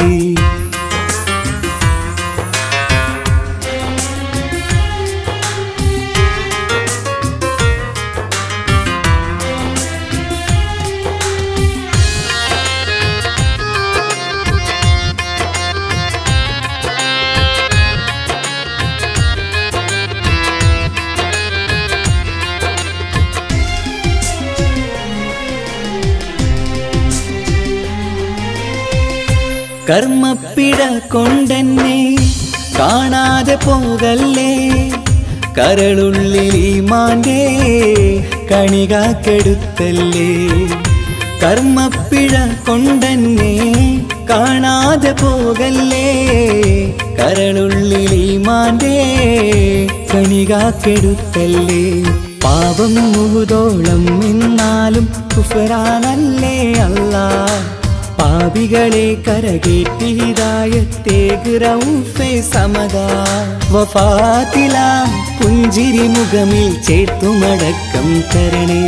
കർമ്മപ്പിഴ കൊണ്ടെന്നെ കാണാതെ പോകല്ലേ കരളുള്ളിൽ മാന്റെ കണികാക്കെടുത്തല്ലേ കർമ്മപ്പിഴ കൊണ്ടെന്നെ കാണാതെ പോകല്ലേ കരളുള്ളിൽ മാന്റെ കണികാക്കെടുത്തല്ലേ പാപം മുഴുതോളം എന്നാലും കുഫറാനല്ലേ അല്ലാ പാപികളെ കരകേറ്റി ഹിതായത്തേക്ക് റൗഫെ സമതാ വഫാത്തില പുഞ്ചിരി മുഖമിൽ ചേർത്തുമടക്കം തരണേ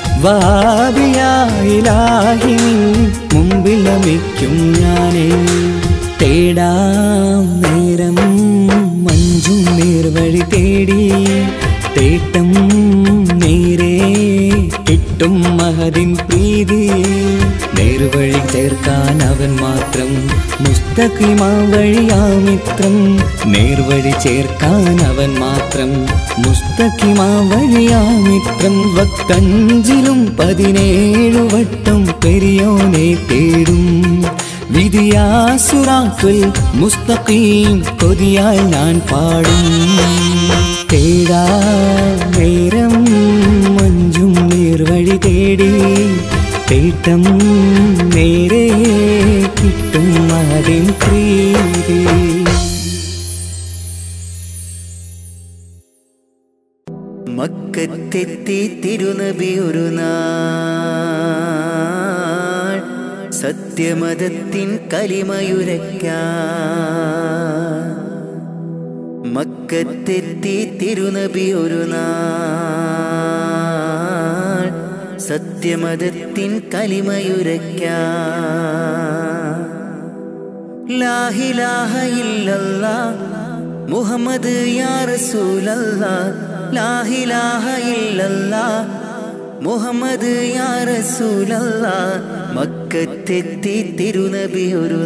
വാബിയായിലാഹി നിൻ മുമ്പിൽ നമിക്കും ഞാനേ തേടാം നേരം മഞ്ചും നേർവഴി തേടി തേട്ടം നേരെ കിട്ടും മഹദിൻ പ്രീതി നേർവഴി ചേർക്കാൻ അവൻ മാത്രം മുസ്തഖിമാ വഴിയാ മിത്രം നേർവഴി ചേർക്കാൻ അവൻ മാത്രം മുസ്തഖിമാ വഴിയാ മിത്രം വക്കഞ്ചിലും പതിനേഴു വട്ടം പെരിയോനെ തേടും വിധിയാസുറാത്തുൽ മുസ്തഖീം കൊതിയാൽ ഞാൻ പാടും തേടാ നേരം മഞ്ചും നേർവഴി തേടി തേട്ടം നേരെ കിട്ടും അതിൻ പ്രീതി മക്കത്തെത്തി തിരുനബി ഒരു നാൾ സത്യമതത്തിൻ കലിമയുരയ്ക്കാൻ മക്കത്തെത്തി തിരുനബി ഒരു നാൾ സത്യമതത്തിൻ കലിമയുരയ്ക്കാൻ ലാഹിലാഹ ഇല്ലല്ലാ മുഹമ്മദ് യാ റസൂലല്ലാ ലാഹിലാഹ ഇല്ലല്ലാ മുഹമ്മദ് യാ റസൂലല്ലാ മക്കത്തെത്തി തിരുനബി ഒരു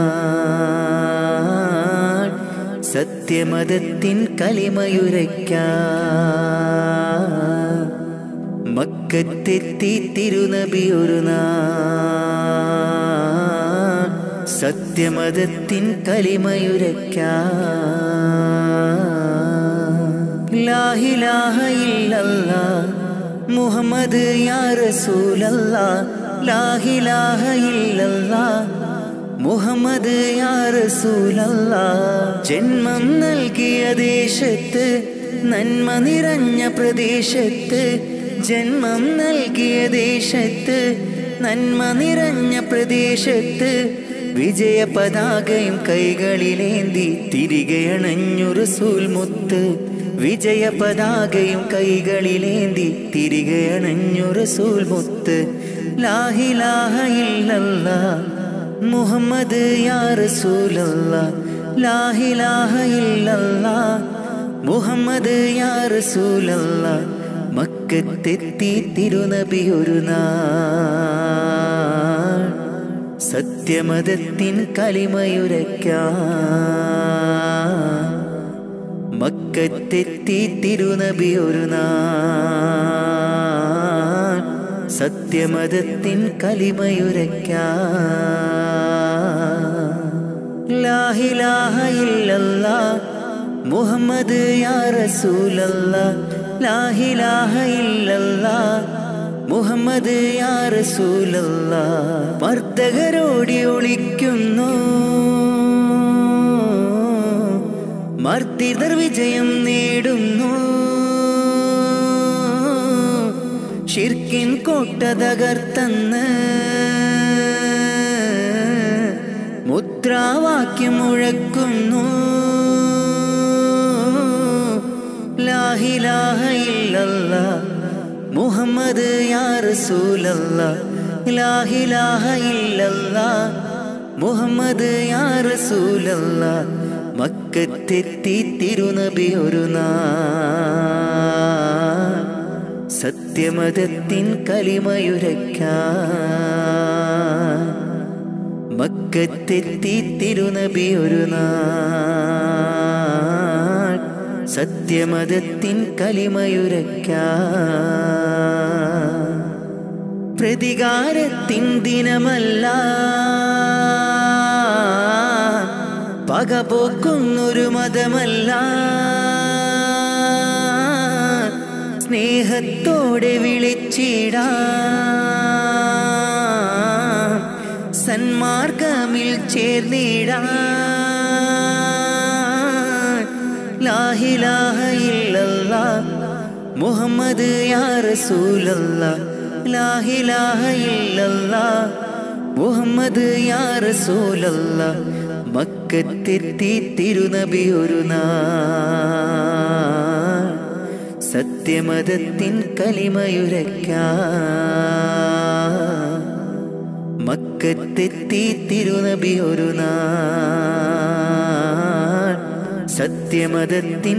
നാൾ സത്യമതത്തിൻ കലിമയുരയ്ക്കാൻ മക്കത്തെത്തി തിരുനബി ഒരു നാൾ സത്യമതത്തിൻ കലിമയുരയ്ക്കാൻ ലാഹിലാഹ ഇല്ലല്ലാ മുഹമ്മദ് യാ റസൂലല്ലാ ലാഹിലാഹ ഇല്ലല്ലാ മുഹമ്മദ് യാ റസൂലല്ലാ ജന്മം നൽകിയ ദേശത്ത് നന്മ നിറഞ്ഞ പ്രദേശത്ത് ജന്മം നൽകിയ ദേശത്ത് നന്മ നിറഞ്ഞ പ്രദേശത്ത് വിജയ പതാകയും കൈകളിലേന്തി തിരികെ അണഞ്ഞു റസൂൽ മുത്ത് വിജയ പതാകയും കൈകളിലേന്തി തിരികെ അണഞ്ഞു റസൂൽ മുത്ത് ലാഹിലാഹ ഇല്ലല്ലാ മുഹമ്മദ് യാ റസൂലല്ലാ ലാഹിലാഹ ഇല്ലല്ലാ മുഹമ്മദ് യാ റസൂലല്ലാ മക്കത്തെത്തി തിരുനബി ഒരു നാൾ സത്യമതത്തിൻ കലിമയുരയ്ക്കാൻ മക്കത്തെത്തി തിരുനബി ഒരു നാൾ സത്യമതത്തിൻ കലിമയുരയ്ക്കാൻ ലാഹിലാഹ ഇല്ലല്ലാ മുഹമ്മദ് യാ റസൂലല്ലാ ലാഹിലാഹ ഇല്ലല്ലാ മുഹമ്മദ് യാ റസൂലല്ലാ മർദ്ദകരോടി ഒളിക്കുന്നു മർദ്ദിതർ വിജയം നേടുന്നു ഷിർക്കിൻ കോട്ട തകർത്തന്ന് മുദ്രാവാക്യം മുഴക്കുന്നു ലാഹിലാഹ ഇല്ലല്ലാ മുഹമ്മദ് യാ റസൂലല്ലാ ലാഹിലാഹ ഇല്ലല്ലാ മുഹമ്മദ് യാ റസൂലല്ലാ മക്കത്തെത്തി തിരുനബി ഒരു നാൾ സത്യമതത്തിൻ കലിമയുരയ്ക്കാൻ മക്കത്തെത്തി തിരുനബി ഒരു നാൾ സത്യമതത്തിൻ കലിമയുരയ്ക്കാൻ പ്രതികാരത്തിൻ ദിനമല്ല പകപോക്കുന്നൊരു മതമല്ല സ്നേഹത്തോടെ വിളിച്ചിടാ സന്മാർഗമിൽ ചേർന്നിടാ ലാഹിലാഹ ഇല്ലല്ലാ മുഹമ്മദ് യാ റസൂലല്ലാ ലാഹിലാഹ ഇല്ലല്ലാ മുഹമ്മദ് യാ റസൂലല്ലാ മക്കത്തെത്തി തിരുനബി ഒരു നാൾ സത്യമതത്തിൻ കലിമയുരയ്ക്കാൻ മക്കത്തെത്തി തിരുനബി ഒരു നാൾ സത്യമതത്തിൻ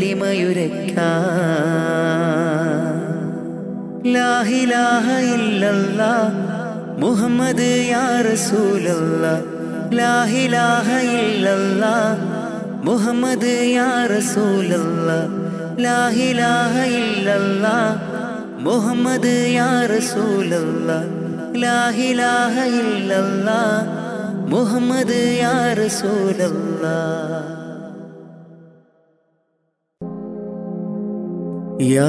കലിമയുരയ്ക്കാൻ ലാഹിലാഹ ഇല്ലല്ലാ മുഹമ്മദ് യാ റസൂലല്ലാ ലാഹിലാഹ ഇല്ലല്ലാ മുഹമ്മദ് യാ റസൂലല്ലാ ലാഹിലാഹ ഇല്ലല്ലാ മുഹമ്മദ് യാ റസൂലല്ലാ ലാഹിലാഹ ഇല്ലല്ലാ മുഹമ്മദ് യാ റസൂലല്ലാ യാ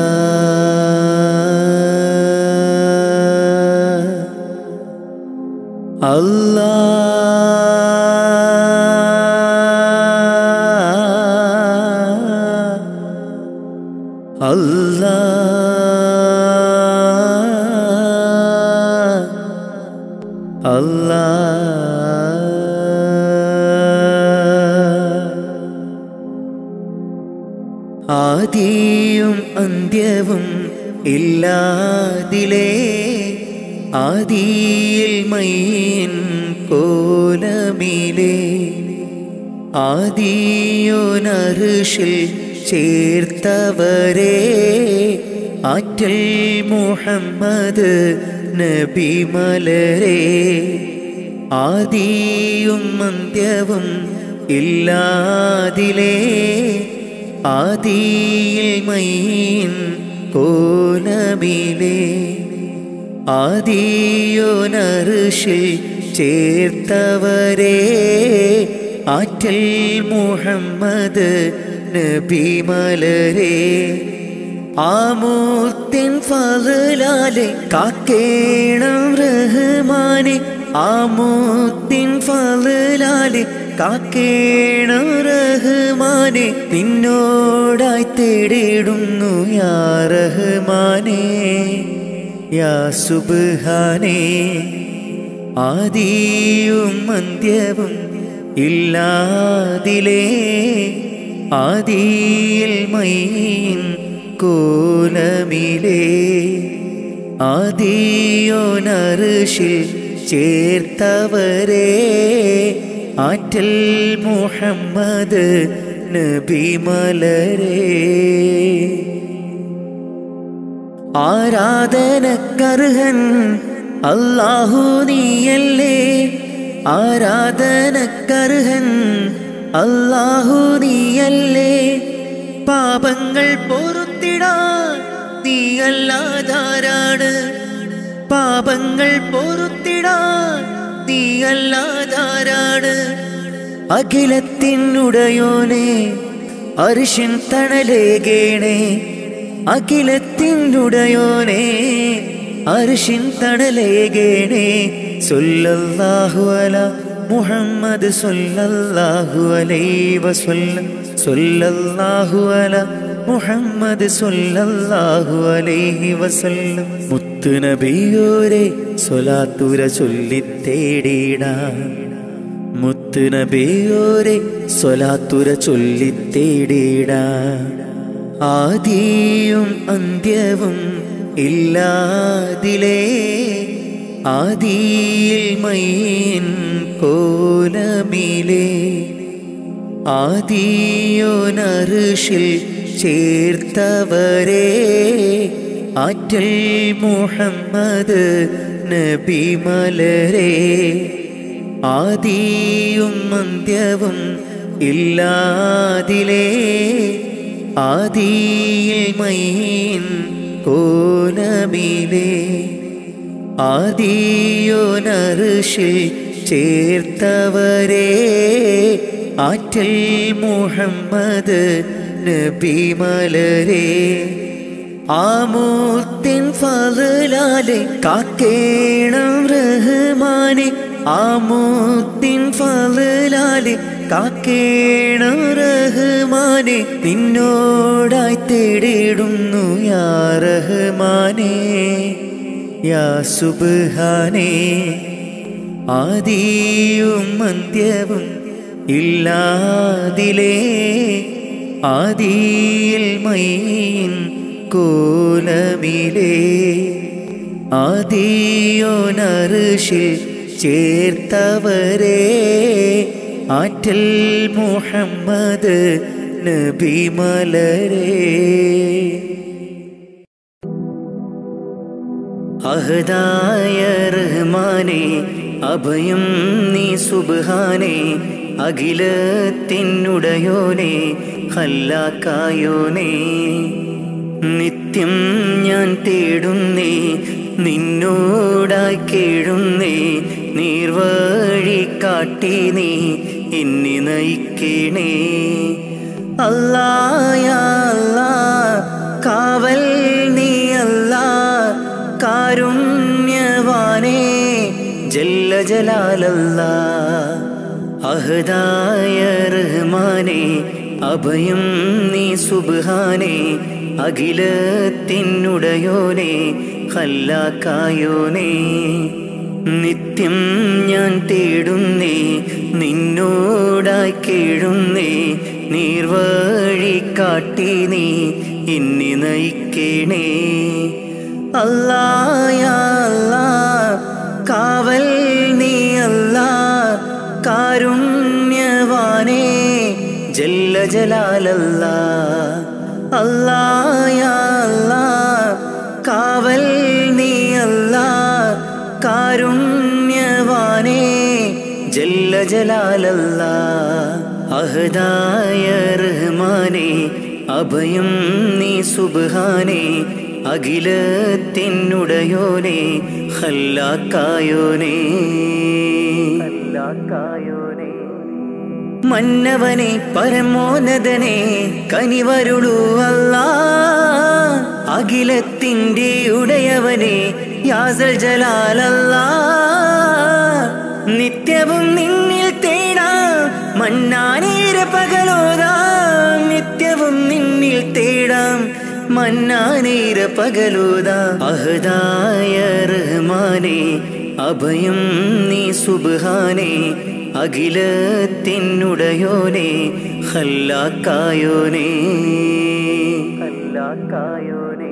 അല്ലാ അല്ലാ അല്ലാ ആദിയും അന്ത്യവും ഇല്ലാതിലേ ആദിയിൽ മയ്യൻ കോലമിലേ ആദിയോനറുഷിൽ ചേർത്തവരെ ആറ്റൽ മുഹമ്മദ് നബി മലരെ ആദിയും അന്ത്യവും ഇല്ലാതിലേ ആദിയിൽ മയ്യൻ കോലമിലേ ആദിയോനറുഷിൽ ചേർത്തവരെ ആറ്റൽ മുഹമ്മദ് നബി മലരെ ആമൂർത്തിൻ ഫലാലെ കാക്കേണം റഹ്മാനെ ആമൂർത്തിൻ ഫലാലെ കാക്കേണം റഹ്മാനെ നിന്നോടായി തേടിയിടുന്നു യാ റഹ്മാനെ യാ സുബ്ഹാനേ ആദിയും അന്ത്യവും ഇല്ലാതിലേ ആദിയിൽ മൈൻ കോലമിലേ ആദിയോനറുഷിൽ ചേർത്തവരെ ആറ്റൽ മുഹമ്മദ് നബി മലരേ ആരാധനക്കർഹൻ അല്ലാഹു നീയല്ലേ ആരാധനക്കർഹൻ അല്ലാഹു നീയല്ലേ പാപങ്ങൾ പൊറുത്തിടാൻ നീയല്ലാതാരാണ് പാപങ്ങൾ പൊറുത്തിടാൻ നീയല്ലാതാരാണ് അഖിലത്തിനുടയോനെ അരിശിൻ തണലേകേണേ അഖിലത്തിനുടയോനെ അരിശിൻ തണലേകേണേ സൊല്ലല്ലാഹു അല മുഹമ്മദ് സൊല്ലല്ലാഹു അലൈഹി വസല്ലം സൊല്ലല്ലാഹു അല മുഹമ്മദ് സൊല്ലല്ലാഹു അലൈഹി വസല്ലം മുത്തു നബിയോരെ സ്വലാത്തുര ചൊല്ലിത്തേടിടാം മുത്തു നബിയോരെ സ്വലാത്തുര ചൊല്ലിത്തേടിടാം ആദിയും അന്ത്യവും ഇല്ലാതിലേ ആദിയിൽ മൈൻ കോലമിലേ ആദിയോനറുഷിൽ ചേർത്തവരെ ആറ്റൽ മുഹമ്മദ് നബി മലരെ ആദിയും അന്ത്യവും ഇല്ലാതിലേ ആദിയിൽ മൈൻ കോലമിലേ ആദിയോനറുഷിൽ ചേർത്തവരെ ആറ്റൽ മുഹമ്മദ് നബി മലരെ ആമൂർത്തിൻ ഫലാലെ കാക്കേണം റഹ്മാനെ ആമൂർത്തിൻ ഫലാലെ കാക്കേണം റഹ്മാനെ നിന്നോടായി തേടിയിടുന്നു യാ റഹ്മാനെ യാ സുബ്ഹാനേ ആദിയും അന്ത്യവും ഇല്ലാതിലേ ആദിയിൽ മൈൻ കോലമിലേ ആദിയോനറുഷിൽ ചേർത്തവരെ ആറ്റൽ മുഹമ്മദ് നബി മലരേ അഹദായ റഹ്മാനെ അഭയം നീ സുബ്ഹാനെ അഖിലത്തിനുടയോനെ ഹല്ലാക്കായോനെ നിത്യം ഞാൻ തേടുന്നേ നിന്നോടായി കേഴുന്നേ നീർവഴി കാട്ടി നീ എന്നെ നയിക്കണേ അല്ലായ അല്ലാ കാവൽ നീ അല്ലാ കാരുണ്യവാനേ ജല്ല ജലാലല്ല അഹദായ റഹ്മാനെ അഭയം നീ സുബ്ഹാനെ അഖിലത്തിനുടയോനെ ഹല്ലാക്കായോനെ നിത്യം ഞാൻ തേടുന്നേ നിന്നോടായി കേഴുന്നേ നീർവഴി കാട്ടി നീ എന്നെ നയിക്കണേ അല്ലായ അല്ലാ കാവൽ നീ അല്ലാ കാരുണ്യവാനേ ജല്ല ജലാലല്ല അല്ലായ അല്ലാ കാവൽ നീ അല്ലാ കാരുണ്യവാനേ ജല്ല ജലാലല്ല അഹദായ റഹ്മാനെ അഭയം നീ സുബ്ഹാനെ അഖിലത്തിനുടയോനെ ഹല്ലാക്കായോനെ ഹല്ലാക്കായോനെ മന്നവനെ പരമോന്നതനെ കനിവരുളൂ അല്ലാ അഖിലത്തിൻ്റെ ഉടയവനെ യാസൽ ജലാലല്ലാ നിത്യവും നിന്നിൽ തേടാം മന്നാനേര പകലോതാം നിത്യവും നിന്നിൽ തേടാം മന്നാനേര പകലോതാ അഹദായ റഹ്മാനെ അഭയം നീ സുബ്ഹാനെ അഖിലത്തിനുടയോനെ ഹല്ലാക്കായോനേ ഹല്ലാക്കായോനേ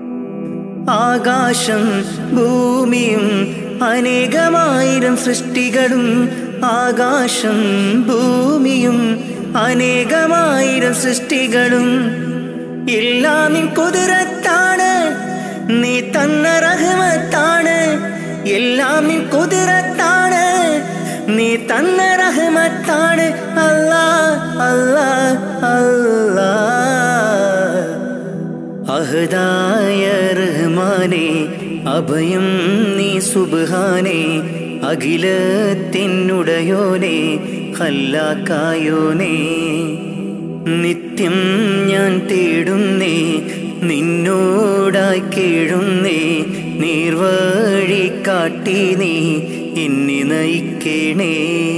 ആകാശം ഭൂമിയും അനേകമായിരം സൃഷ്ടികളും ആകാശം ഭൂമിയും അനേകമായിരം സൃഷ്ടികളും എല്ലാം നിൻ കുതിരത്താണ് നീ തന്ന റഹ്മത്താണ് എല്ലാം നിൻ കുതിരത്താണ് നീ തന്ന റഹ്മത്താണ് അല്ലാ അല്ലാ അല്ലാ അഹദായ റഹ്മാനെ അഭയം നീ സുബ്ഹാനെ അഖിലത്തിനുടയോനെ ഹല്ലാക്കായോനേ നിത്യം ഞാൻ തേടുന്നേ നിന്നോടായി കേഴുന്നേ നീർവഴി കാട്ടി നീ എന്നെ നയിക്കണേ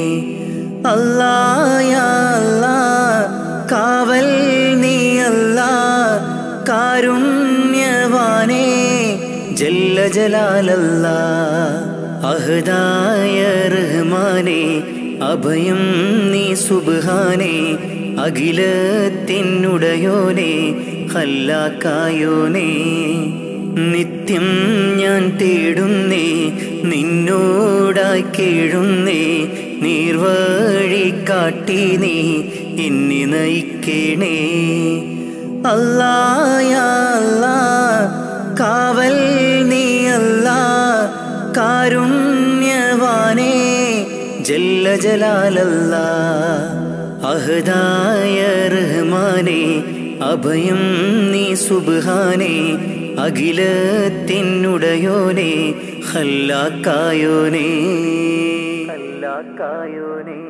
അല്ലായ അല്ലാ കാവൽ നീ അല്ലാ കാരുണ്യവാനേ ജല്ല ജലാലല്ല അഹദായ റഹ്മാനെ അഭയം നീ സുബ്ഹാനെ അഖിലത്തിനുടയോനെ ഹല്ലാക്കായോനേ നിത്യം ഞാൻ തേടുന്നേ നിന്നോടായി കേഴുന്നേ നീർവഴി കാട്ടി നീ എന്നെ നയിക്കണേ അല്ലായ അല്ലാ കാവൽ നീ അല്ലാ കാരുണ്യവാനേ ജല്ല ജലാലല്ല അഹദായ റഹ്മാനെ അഭയം നീ സുബ്ഹാനെ അഖിലത്തിനുടയോനെ ഹല്ലാക്കായോനേ ഹല്ലാക്കായോനേ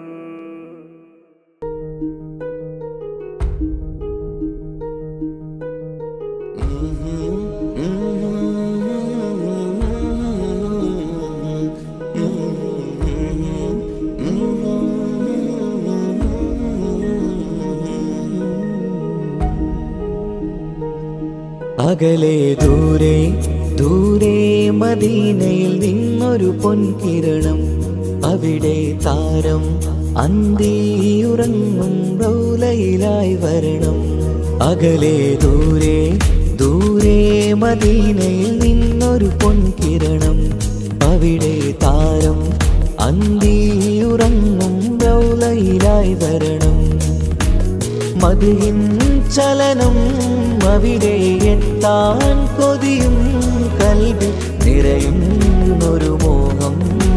അകലെ ദൂരെ ദൂരെ മദീനയിൽ നിന്നൊരു പൊൻകിരണം അവിടെ താരം അന്തിയുറങ്ങും റൗലയിലായി വരണം അകലെ ദൂരെ ദൂരെ മദീനയിൽ നിന്നൊരു പൊൻകിരണം അവിടെ താരം അന്തിയുറങ്ങും റൗലയിലായി വരണം മതിയിൻ ചലനം അവിടെ എത്താൻ കൊതിയും കൽവി നിറയുന്നൊരു മോഹം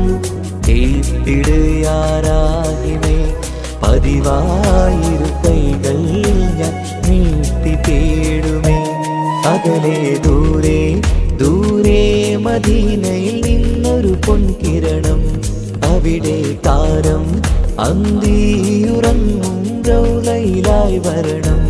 തീപ്പിടുയാരാകിമേ പതിവായിരു കൈകൾ ഞാൻ നീട്ടി തേടുമേ അകലെ ദൂരെ ദൂരെ മദീനയിൽ നിന്നൊരു പൊൻകിരണം അവിടെ താരം അന്തിയുറങ്ങും റൗലയിലായി വരണം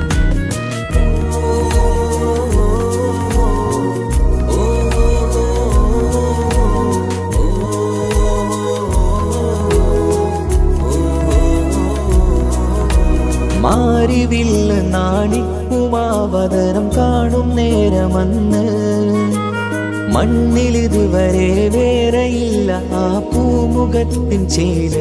മാരിവില്ല് നാണിക്കുമാവതരം കാണും നേരമന്ന് മണ്ണിലിതുവരെ വേറെയില്ല ആ പൂമുഖത്തിൻ ചേര്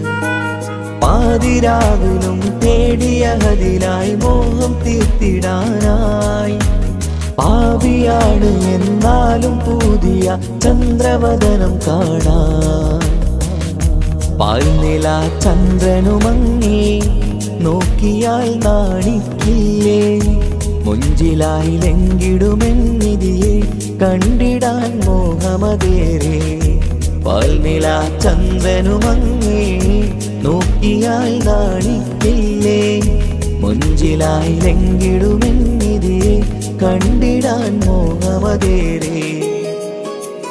പാതിരാവിലും തേടിയ ഹതിലായി മോഹം തീർത്തിടാനായി പാവിയാണ് എന്നാലും പുതിയ ചന്ദ്രവദനം കാണാൻ പാൽനില ചന്ദ്രനുമങ്ങി നോക്കിയാൽ നാണിക്കില്ലേ മുഞ്ചിലായി ലങ്കിടുമെന്നിതിയെ കണ്ടിടാൻ മോഹമതേരെ പാൽനില ചന്ദ്രനുമങ്ങി നോക്കിയാൽ നാണിക്കില്ലേ മുഞ്ചിലായി ലങ്കിടുമെന്നിതിയെ കണ്ടിടാൻ മോഹമതേരേ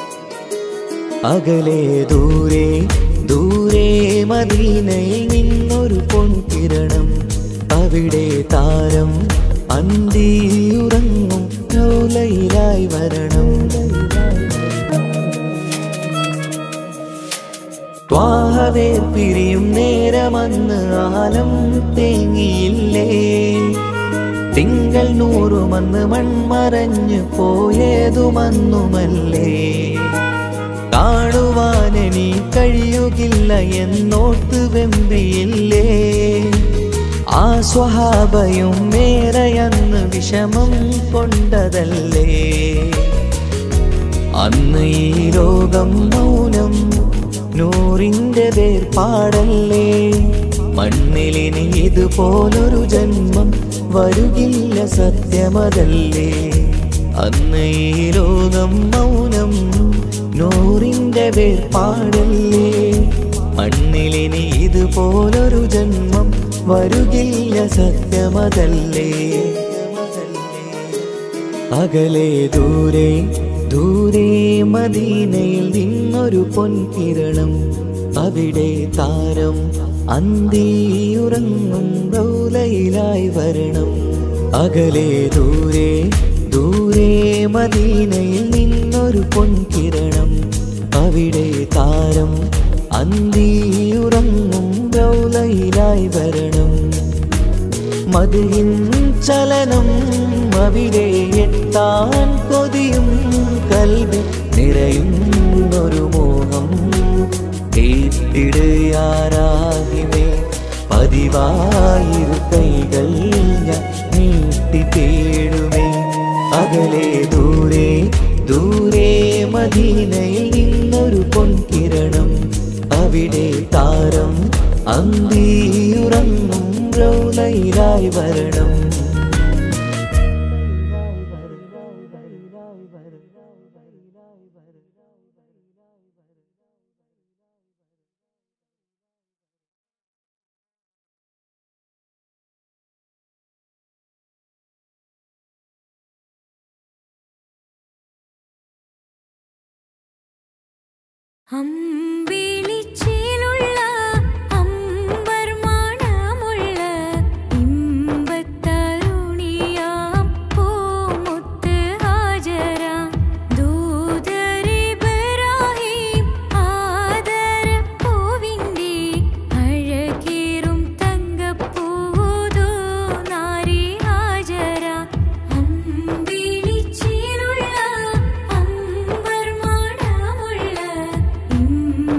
അകലെ ദൂരെ ദൂരെ മദീനയിൽ നിന്നു നിന്നൊരു പൊൻകിരണം അവിടെ താരം അന്തിയുറങ്ങും ലോലയിലായി വരണം ത്വാഹവേ പിരിയും നേരമന്ന് ആലം തേങ്ങിയില്ലേ തിങ്കൾ നൂറുമന്ന് മൺമറഞ്ഞു പോയതുമന്നുമല്ലേ കാണുവാനെനി കഴിയുകില്ല എന്നോർത്ത് വെമ്പിയില്ലേ ആ സ്വഹാബയും മേറയന്ന് വിഷമം കൊണ്ടതല്ലേ അന്ന് ഈ ലോകം മൗനം നൂറിന്റെ വേർപാടല്ലേ മണ്ണിലിനി ഇതുപോലൊരു ജന്മം വരുകില്ല സത്യമതല്ലേ അന്ന് ഈ ലോകം മൗനം നൂറിന്റെ വേർപാടല്ലേ മണ്ണിലിനി ഇതുപോലൊരു ജന്മം വരുകില്ല സത്യമതല്ലേ അകലെ ദൂരെ ദൂരെ മദീനയിൽ നിന്നൊരു പൊൻകിരണം അവിടെ താരം അന്തിയുറങ്ങും റൗലയിലായി വരണം അകലെ ദൂരെ ദൂരെ മദീനയിൽ നിന്നൊരു പൊൻകിരണം അവിടെ താരം അന്തിയുറങ്ങും റൗലയിലായി വരണം മതിയിൻ ചലനം അവിടെ എത്താൻ കൊതിയും കൽവി നിറയുന്നൊരു മോഹം കേട്ടിടയാരാകിമേ പതിവായിരു കൈകൾ ഞാൻ നീട്ടി തേടുമേ അകലെ ദൂരെ ദൂരെ മദീനയിൽ നിന്നൊരു പൊൻകിരണം അവിടെ താരം അന്തിയുറങ്ങും റൗലയിലായി വരണം അമ്പിളിച്ചേലുള്ള അമ്പർ മണമുള്ള ഇമ്പത്തരുണിയാം പൂമുത്ത് ഹാജര ദൂതരിബ്രാഹിം ആദരപ്പൂവിൻ്റെ അഴകേറും തങ്കപ്പൂതോ നാരി ഹാജര അമ്പിളിച്ചേലുള്ള അമ്പർ മണമുള്ള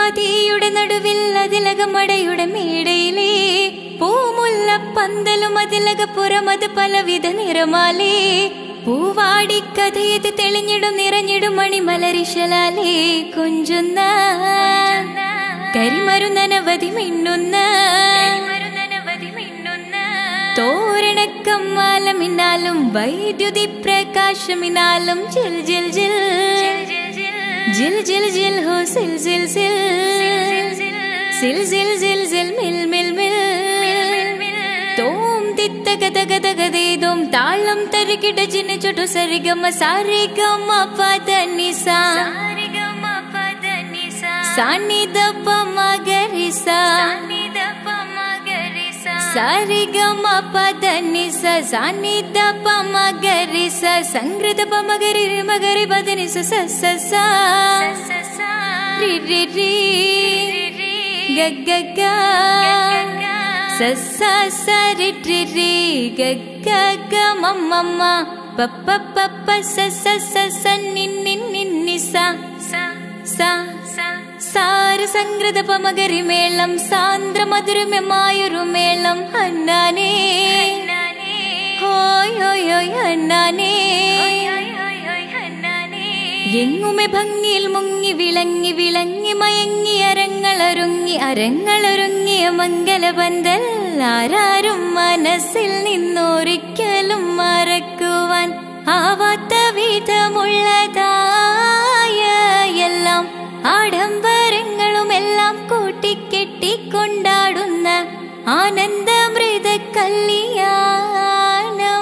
തീയുടെ നടുവിൽ അതിലകമടയുടെ മേടയിലേ പൂമുല്ല പന്തലും അതിലകപ്പുറം അത് പലവിധ നിറമാലേ പൂവാടിക്കഥയത് തെളിഞ്ഞിടും നിറഞ്ഞിടും മണിമലരിശലാലേ കൊഞ്ചുന്ന കരിമരുന്നനവധി മിന്നുന്ന തോരണക്കമ്മാലമിന്നാലും വൈദ്യുതി പ്രകാശമിന്നാലും ജിൽ ജിൽ ജിൽ ജിൽ ജിൽ ജിൽ ഹോ സിൽ സിൽ സിൽ സിൽ സിൽ സിൽ സിൽ മിൽ മിൽ മിൽ തോം തിത്തക തക തക ദേദോം താളം തരികിട ജിന ചുട്ടു സരിഗമ സാരിഗമ പദ നിസ സാനിദ പമഗരിസ സരിഗമ പദ നിസ സാനിദ പമഗരിസ സംഗൃത പമഗരി മഗരി പദ നിസ സ സ സ രി രി രി ഗ ഗ ഗ സ സ സ രി രി രി ഗ ഗ ഗ മ മ മ പ പ പ പ സ സ സ സ നി നി നി നി സ സ സാര സംഗ്രത പമകരി മേളം സാന്ദ്ര മധുരമമായൊരു മേളം അന്നാനേ ഹോയ് ഹോയ് ഹോയ് അന്നാനേ എങ്ങുമെ ഭംഗിയിൽ മുങ്ങി വിളങ്ങി വിളങ്ങി മയങ്ങി അരങ്ങളൊരുങ്ങി അരങ്ങളൊരുങ്ങിയ മംഗലബന്ധൽ ആരാരും മനസ്സിൽ നിന്നൊരിക്കലും മറക്കുവാൻ ആവാത്ത വിധമുള്ളതായ എല്ലാം ആഡംബരങ്ങളും എല്ലാം കൂട്ടിക്കെട്ടിക്കൊണ്ടാടുന്ന ആനന്ദമൃത കല്യാണം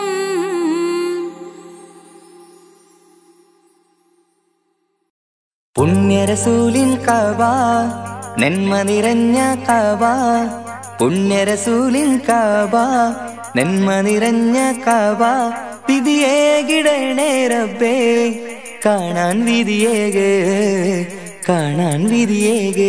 പുണ്യരസൂലിൻ കവ നന്മ നിറഞ്ഞ കവ പുണ്യരസൂലിൻ കവ നന്മ നിറഞ്ഞ കവ വിധിയേകിടണേ റബ്ബേ കാണാൻ വിധിയേകേ കാണാൻ വിധിയേകേ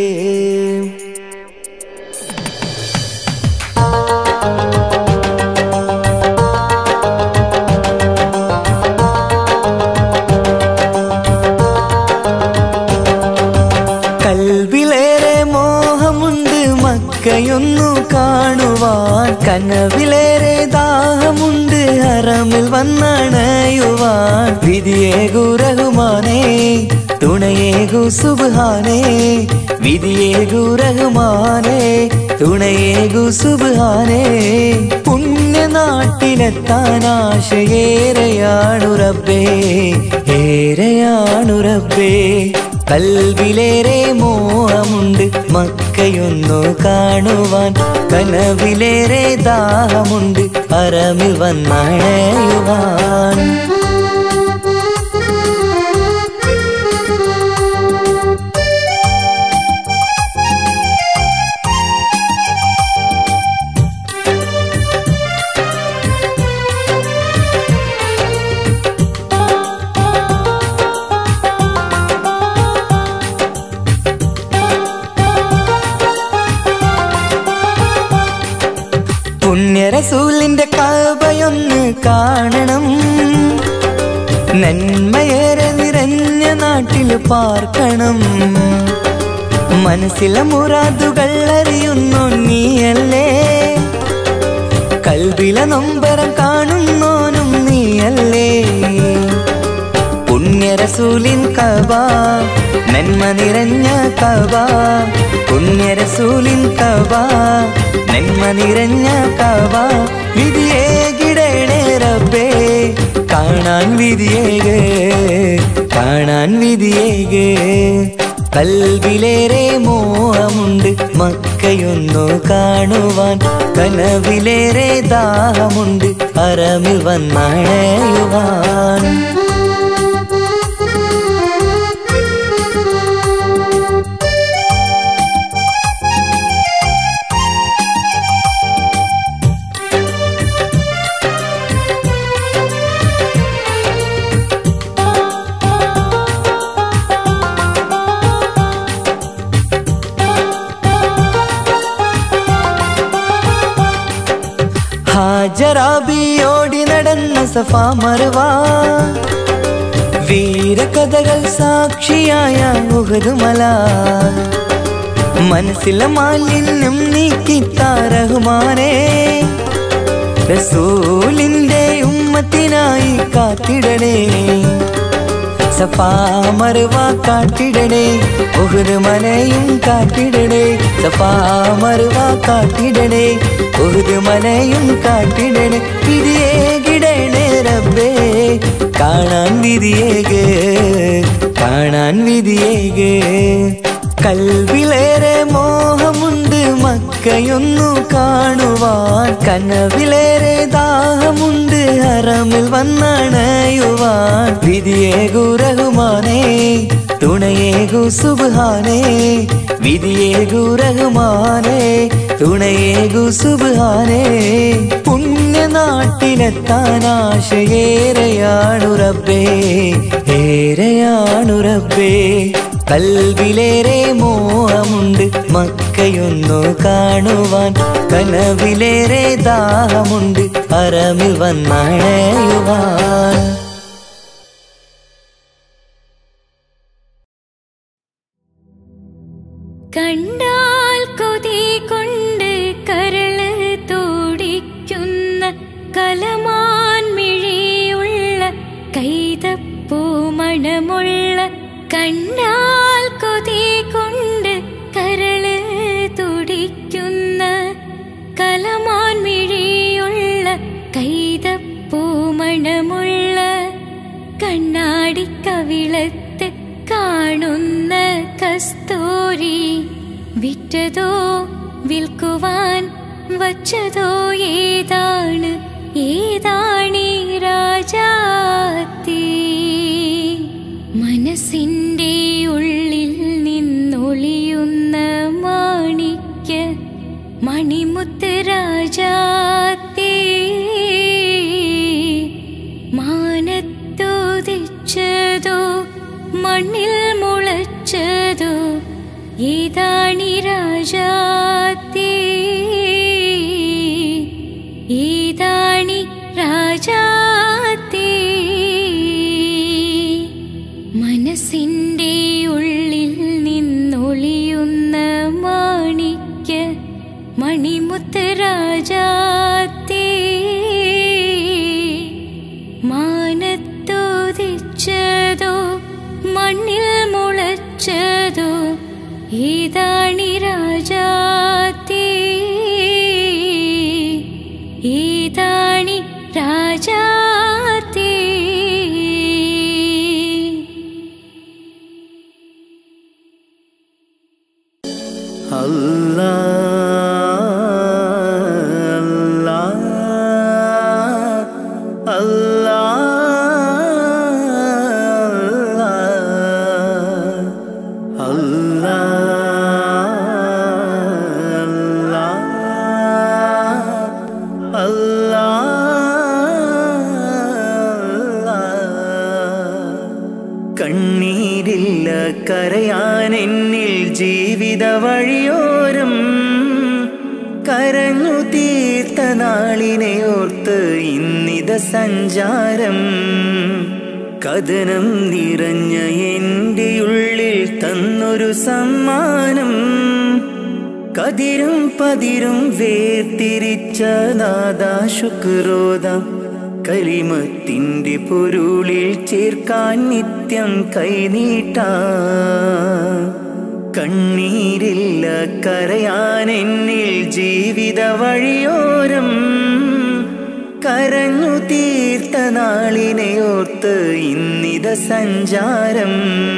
കൽവിലേറെ മോഹമുണ്ട് മക്കയൊന്നു കാണുവാൻ കനവിലേറെ ദാഹമുണ്ട് ഹറമിൽ വന്നണയുവാൻ വിധിയേകു റഹുമാനേ തുണയേകു സുബാനേ വിധിയേകു റഹുമാനേ തുണയേകു സുബാനേ പുണ്യനാട്ടിലെത്താൻ ആശയേറെയാണു റബ്ബേ ഏറെയാണു റബ്ബേ കൽവിലേറെ മോഹമുണ്ട് മക്കയൊന്നു കാണുവാൻ കനവിലേറെ ദാഹമുണ്ട് അറമിൽ വന്നണയുവാൻ പുണ്യരസൂലിന്റെ കവയൊന്ന് കാണണം നന്മയേറെ നിറഞ്ഞ നാട്ടിൽ പാർക്കണം മനസ്സിലെ മുറാദുകൾ അറിയുന്നു നീയല്ലേ കൽവിലെ നൊമ്പരം കാണുന്നോനും നീയല്ലേ പുണ്യരസൂലിൻ കബ നന്മ നിറഞ്ഞ കബ പുണ്യരസൂലിൻ കബ നന്മ നിറഞ്ഞ കബ വിധിയേകിടണേ റബ്ബേ കാണാൻ വിധിയേകേ കാണാൻ വിധിയേകേ കൽവിലേറെ മോഹമുണ്ട് മക്കയൊന്നു കാണുവാൻ കനവിലേറെ ദാഹമുണ്ട് അറമിൽ വന്നണയുവാൻ ഹാജറാബിയോടി നടന്ന സഫാ മറുവ വീരകഥകൾ സാക്ഷിയായ ഉഹദുമല മനസ്സിലെ മാലിന്യം നീക്കിത്താ റഹ്മാനേ റസൂലിന്റെ ഉമ്മത്തിനായി കാത്തിടണേ സഫാ മറുവ കാട്ടിടണേ ഉഹുദ് മലയും കാട്ടിടണേ സഫാ മറുവ കാട്ടിടണേ ഉഹുദ് മലയും കാട്ടിടണേ വിധിയേകിടണേ റബ്ബേ കാണാൻ വിധിയേക് കാണാൻ വിധിയേക് കൽവിലേറെ മോഹമുണ്ട് മക്കയൊന്നു കാണുവാൻ കനവിലേറെ ദാഹമുണ്ട് ഹറമിൽ വന്നണയുവാൻ വിധിയേകു റഹ്മാനേ തുണയേകു സുബ്ഹാനേ വിധിയേകു റഹ്മാനേ തുണയേകു സുബ്ഹാനേ പുണ്യനാട്ടിലെത്താൻ ആശയേറെയാണു റബ്ബേ ഏറെയാണു റബ്ബേ കൽവിലേറെ മോഹമുണ്ട് മക്കയൊന്നു കാണുവാൻ കനവിലേറെ ദാഹമുണ്ട് അറമിൽ വന്നണയുവാൻ കണ്ടാൽ കൊതി കൊണ്ട് കരള് തോടിക്കുന്ന കലമാൻ മിഴിയുള്ള കൈതപ്പൂ മണമുള്ള കണ്ടാൽ കൊതി കൊണ്ട് കരള് തുടിക്കുന്ന കലമാൻ മിഴിയുള്ള കൈതപ്പൂ മണമുള്ള കണ്ണാടി കവിളത്ത് കാണുന്ന കസ്തൂരി വിറ്റതോ വിൽക്കുവാൻ വച്ചതോ ഏതാണ് ഏതാണീ രാജാത്തി മനസ്സിന്റെ ഉള്ളിൽ നിന്നൊളിയുന്ന മാണിക്യ മണിമുത്ത് രാജാത്തേ മാനത്തോതിച്ചതോ മണ്ണിൽ മുളച്ചതോ ഏതാണി രാജാത്തേ ഏതാണി രാജാത്തേ മനസ്സിന്റെ ഉള്ളിൽ നിന്നൊളിയുന്ന മാണിക്യ മണിമുത്ത് രാജാത്തേ മാനത്തോതിച്ചതോ മണ്ണിൽ മുളച്ചതോ ഏതാണി രാജാത്തേ ഏതാണി രാജാത്തേ അല്ലാ അല്ലാ അല്ലാ അല്ലാ അല്ലാ കണ്ണീരില്ല കരയാൻ എന്നിൽ ജീവിത വഴിയോരം കരഞ്ഞു തീർത്ത നാളിനെ ഓർത്ത് ഇന്നിത സഞ്ചാരം കഥനം നിറഞ്ഞ എൻ്റെ ഉള്ളിൽ തന്നൊരു സമ്മാനം കതിരും പതിരും വേർതിരിച്ച നാദാ ശുക്രോദം കലിമത്തിന്റെ പൊരുളിൽ ചേർക്കാൻ നിത്യം കൈനീട്ട കണ്ണീരില്ല കരയാൻ എന്നിൽ ജീവിത വഴിയോരം കരഞ്ഞു തീർത്ത നാളിനെ ഓർത്ത് ഇന്നിത സഞ്ചാരം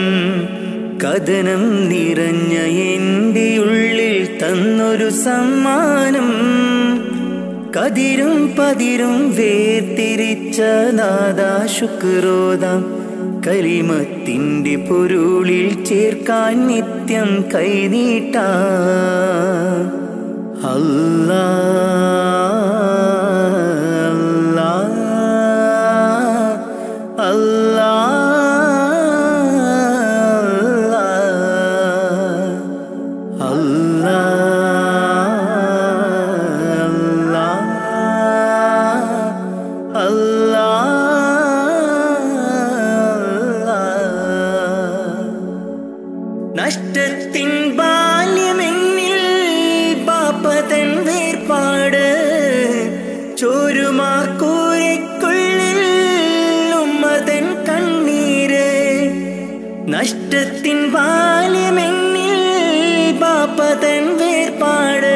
കഥനം നിറഞ്ഞ എൻ്റെ ഉള്ളിൽ തന്നൊരു സമ്മാനം കതിരും പതിരും വേർതിരിച്ച നാദാ ശുക്രോദം കലിമത്തിന്റെ പൊരുളിൽ ചേർക്കാൻ നിത്യം കൈനീട്ട അല്ലാ അല്ലാ അല്ലാ അല്ലാ അല്ലാ നഷ്ടത്തിൻ ബാല്യമെങ്ങ ബാല്യമെന്നിൽ പാപ്പതൻ വേർപാട്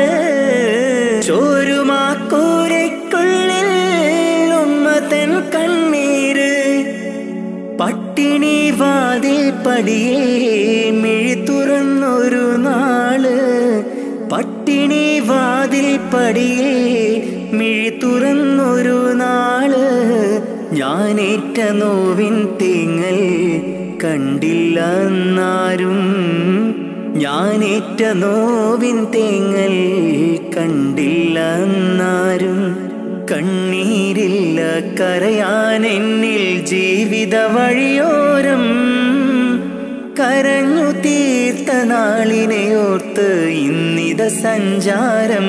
ചോരുമാക്കൂരയ്ക്കുള്ളിൽ ഉമ്മതൻ കണ്ണീര് പട്ടിണി വാതിൽ പടിയേ മിഴി തുറന്നൊരു നാള് പട്ടിണി വാതിൽ പടിയേ മിഴി തുറന്നൊരു നാള് ഞാനേറ്റ നോവിൻ തിങ്ങൽ കണ്ടില്ല എന്നാരും ഞാനേറ്റ നോവിൻ തേങ്ങൽ കണ്ടില്ല എന്നാരും കണ്ണീരില്ല കരയാൻ എന്നിൽ ജീവിത വഴിയോരം കരഞ്ഞു തീർത്ത നാളിനെ ഓർത്ത് ഇന്നിത സഞ്ചാരം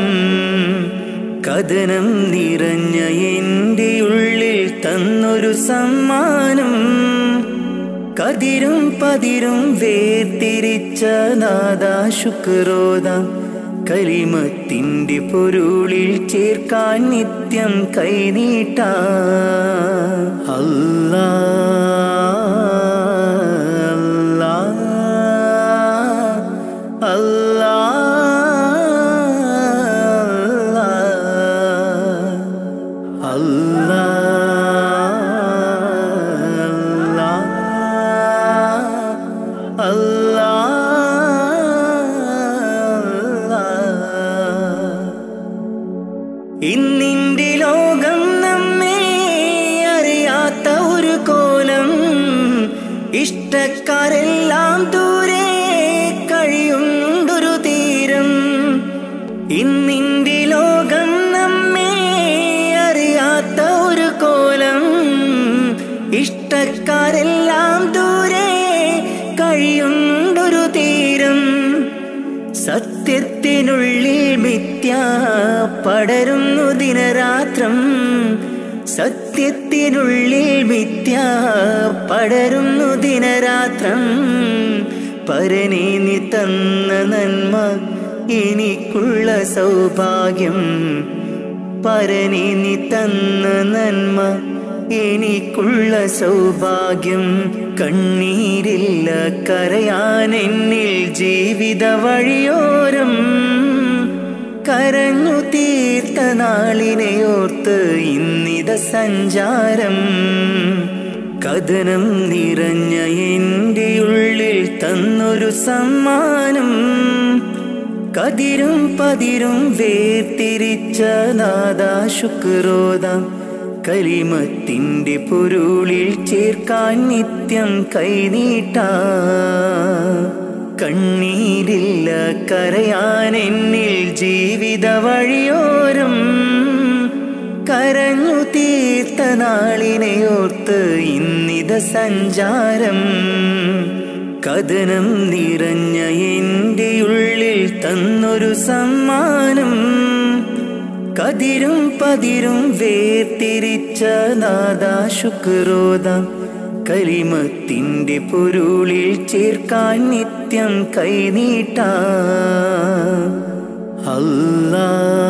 കഥനം നിറഞ്ഞ എൻ്റെ ഉള്ളിൽ തന്നൊരു സമ്മാനം കതിരും പതിരും വേർതിരിച്ച നാദാ ശുക്രോദ കലിമത്തിൻ്റെ പൊരുളിൽ ചേർക്കാൻ നിത്യം കൈനീട്ട അല്ലാ അല്ലാ അല്ലാ അല്ലാ ഇന്നിന്റെ ലോകം നമ്മെ അറിയാത്ത ഒരു കോലം ഇഷ്ടക്കാരെല്ലാം ദൂരെ കഴിയുണ്ടൊരു തീരം ഇന്നിന്റെ ലോകം നമ്മെ അറിയാത്ത ഒരു കോലം ഇഷ്ടക്കാരെല്ലാം ദൂരെ കഴിയുണ്ടൊരു തീരം സത്യത്തിനുള്ളിൽ മിഥ്യ പടരുന്നു ദിനരാത്രം സത്യത്തിനുള്ളിൽ മിഥ്യ പടരുന്നു ദിനരാത്രം പരനെ നീ തന്ന നന്മ എനിക്കുള്ള സൗഭാഗ്യം പരനെ നീ തന്ന നന്മ എനിക്കുള്ള സൗഭാഗ്യം കണ്ണീരില്ല കരയാൻ എന്നിൽ ജീവിത വഴിയോരം കരഞ്ഞു തീർത്ത നാളിനെ ഓർത്ത് ഇന്നിത സഞ്ചാരം കഥനം നിറഞ്ഞ എൻ്റെ ഉള്ളിൽ തന്നൊരു സമ്മാനം കതിരും പതിരും വേർതിരിച്ച നാദാ ശുക്രോദം കലിമത്തിൻ്റെ പൊരുളിൽ ചേർക്കാൻ നിത്യം കൈനീട്ട കണ്ണീരില്ല കരയാൻ എന്നിൽ ജീവിത വഴിയോരം കരഞ്ഞു തീർത്ത നാളിനെ ഓർത്ത് ഇന്നിത സഞ്ചാരം കഥനം നിറഞ്ഞ എൻ്റെ ഉള്ളിൽ തന്നൊരു സമ്മാനം കതിരും പതിരും വേർതിരിച്ച നാദാ ശുക്രോദം കലിമത്തിൻ്റെ പൊരുളിൽ ചേർക്കാൻ നിത്യം കൈനീട്ട അല്ലാ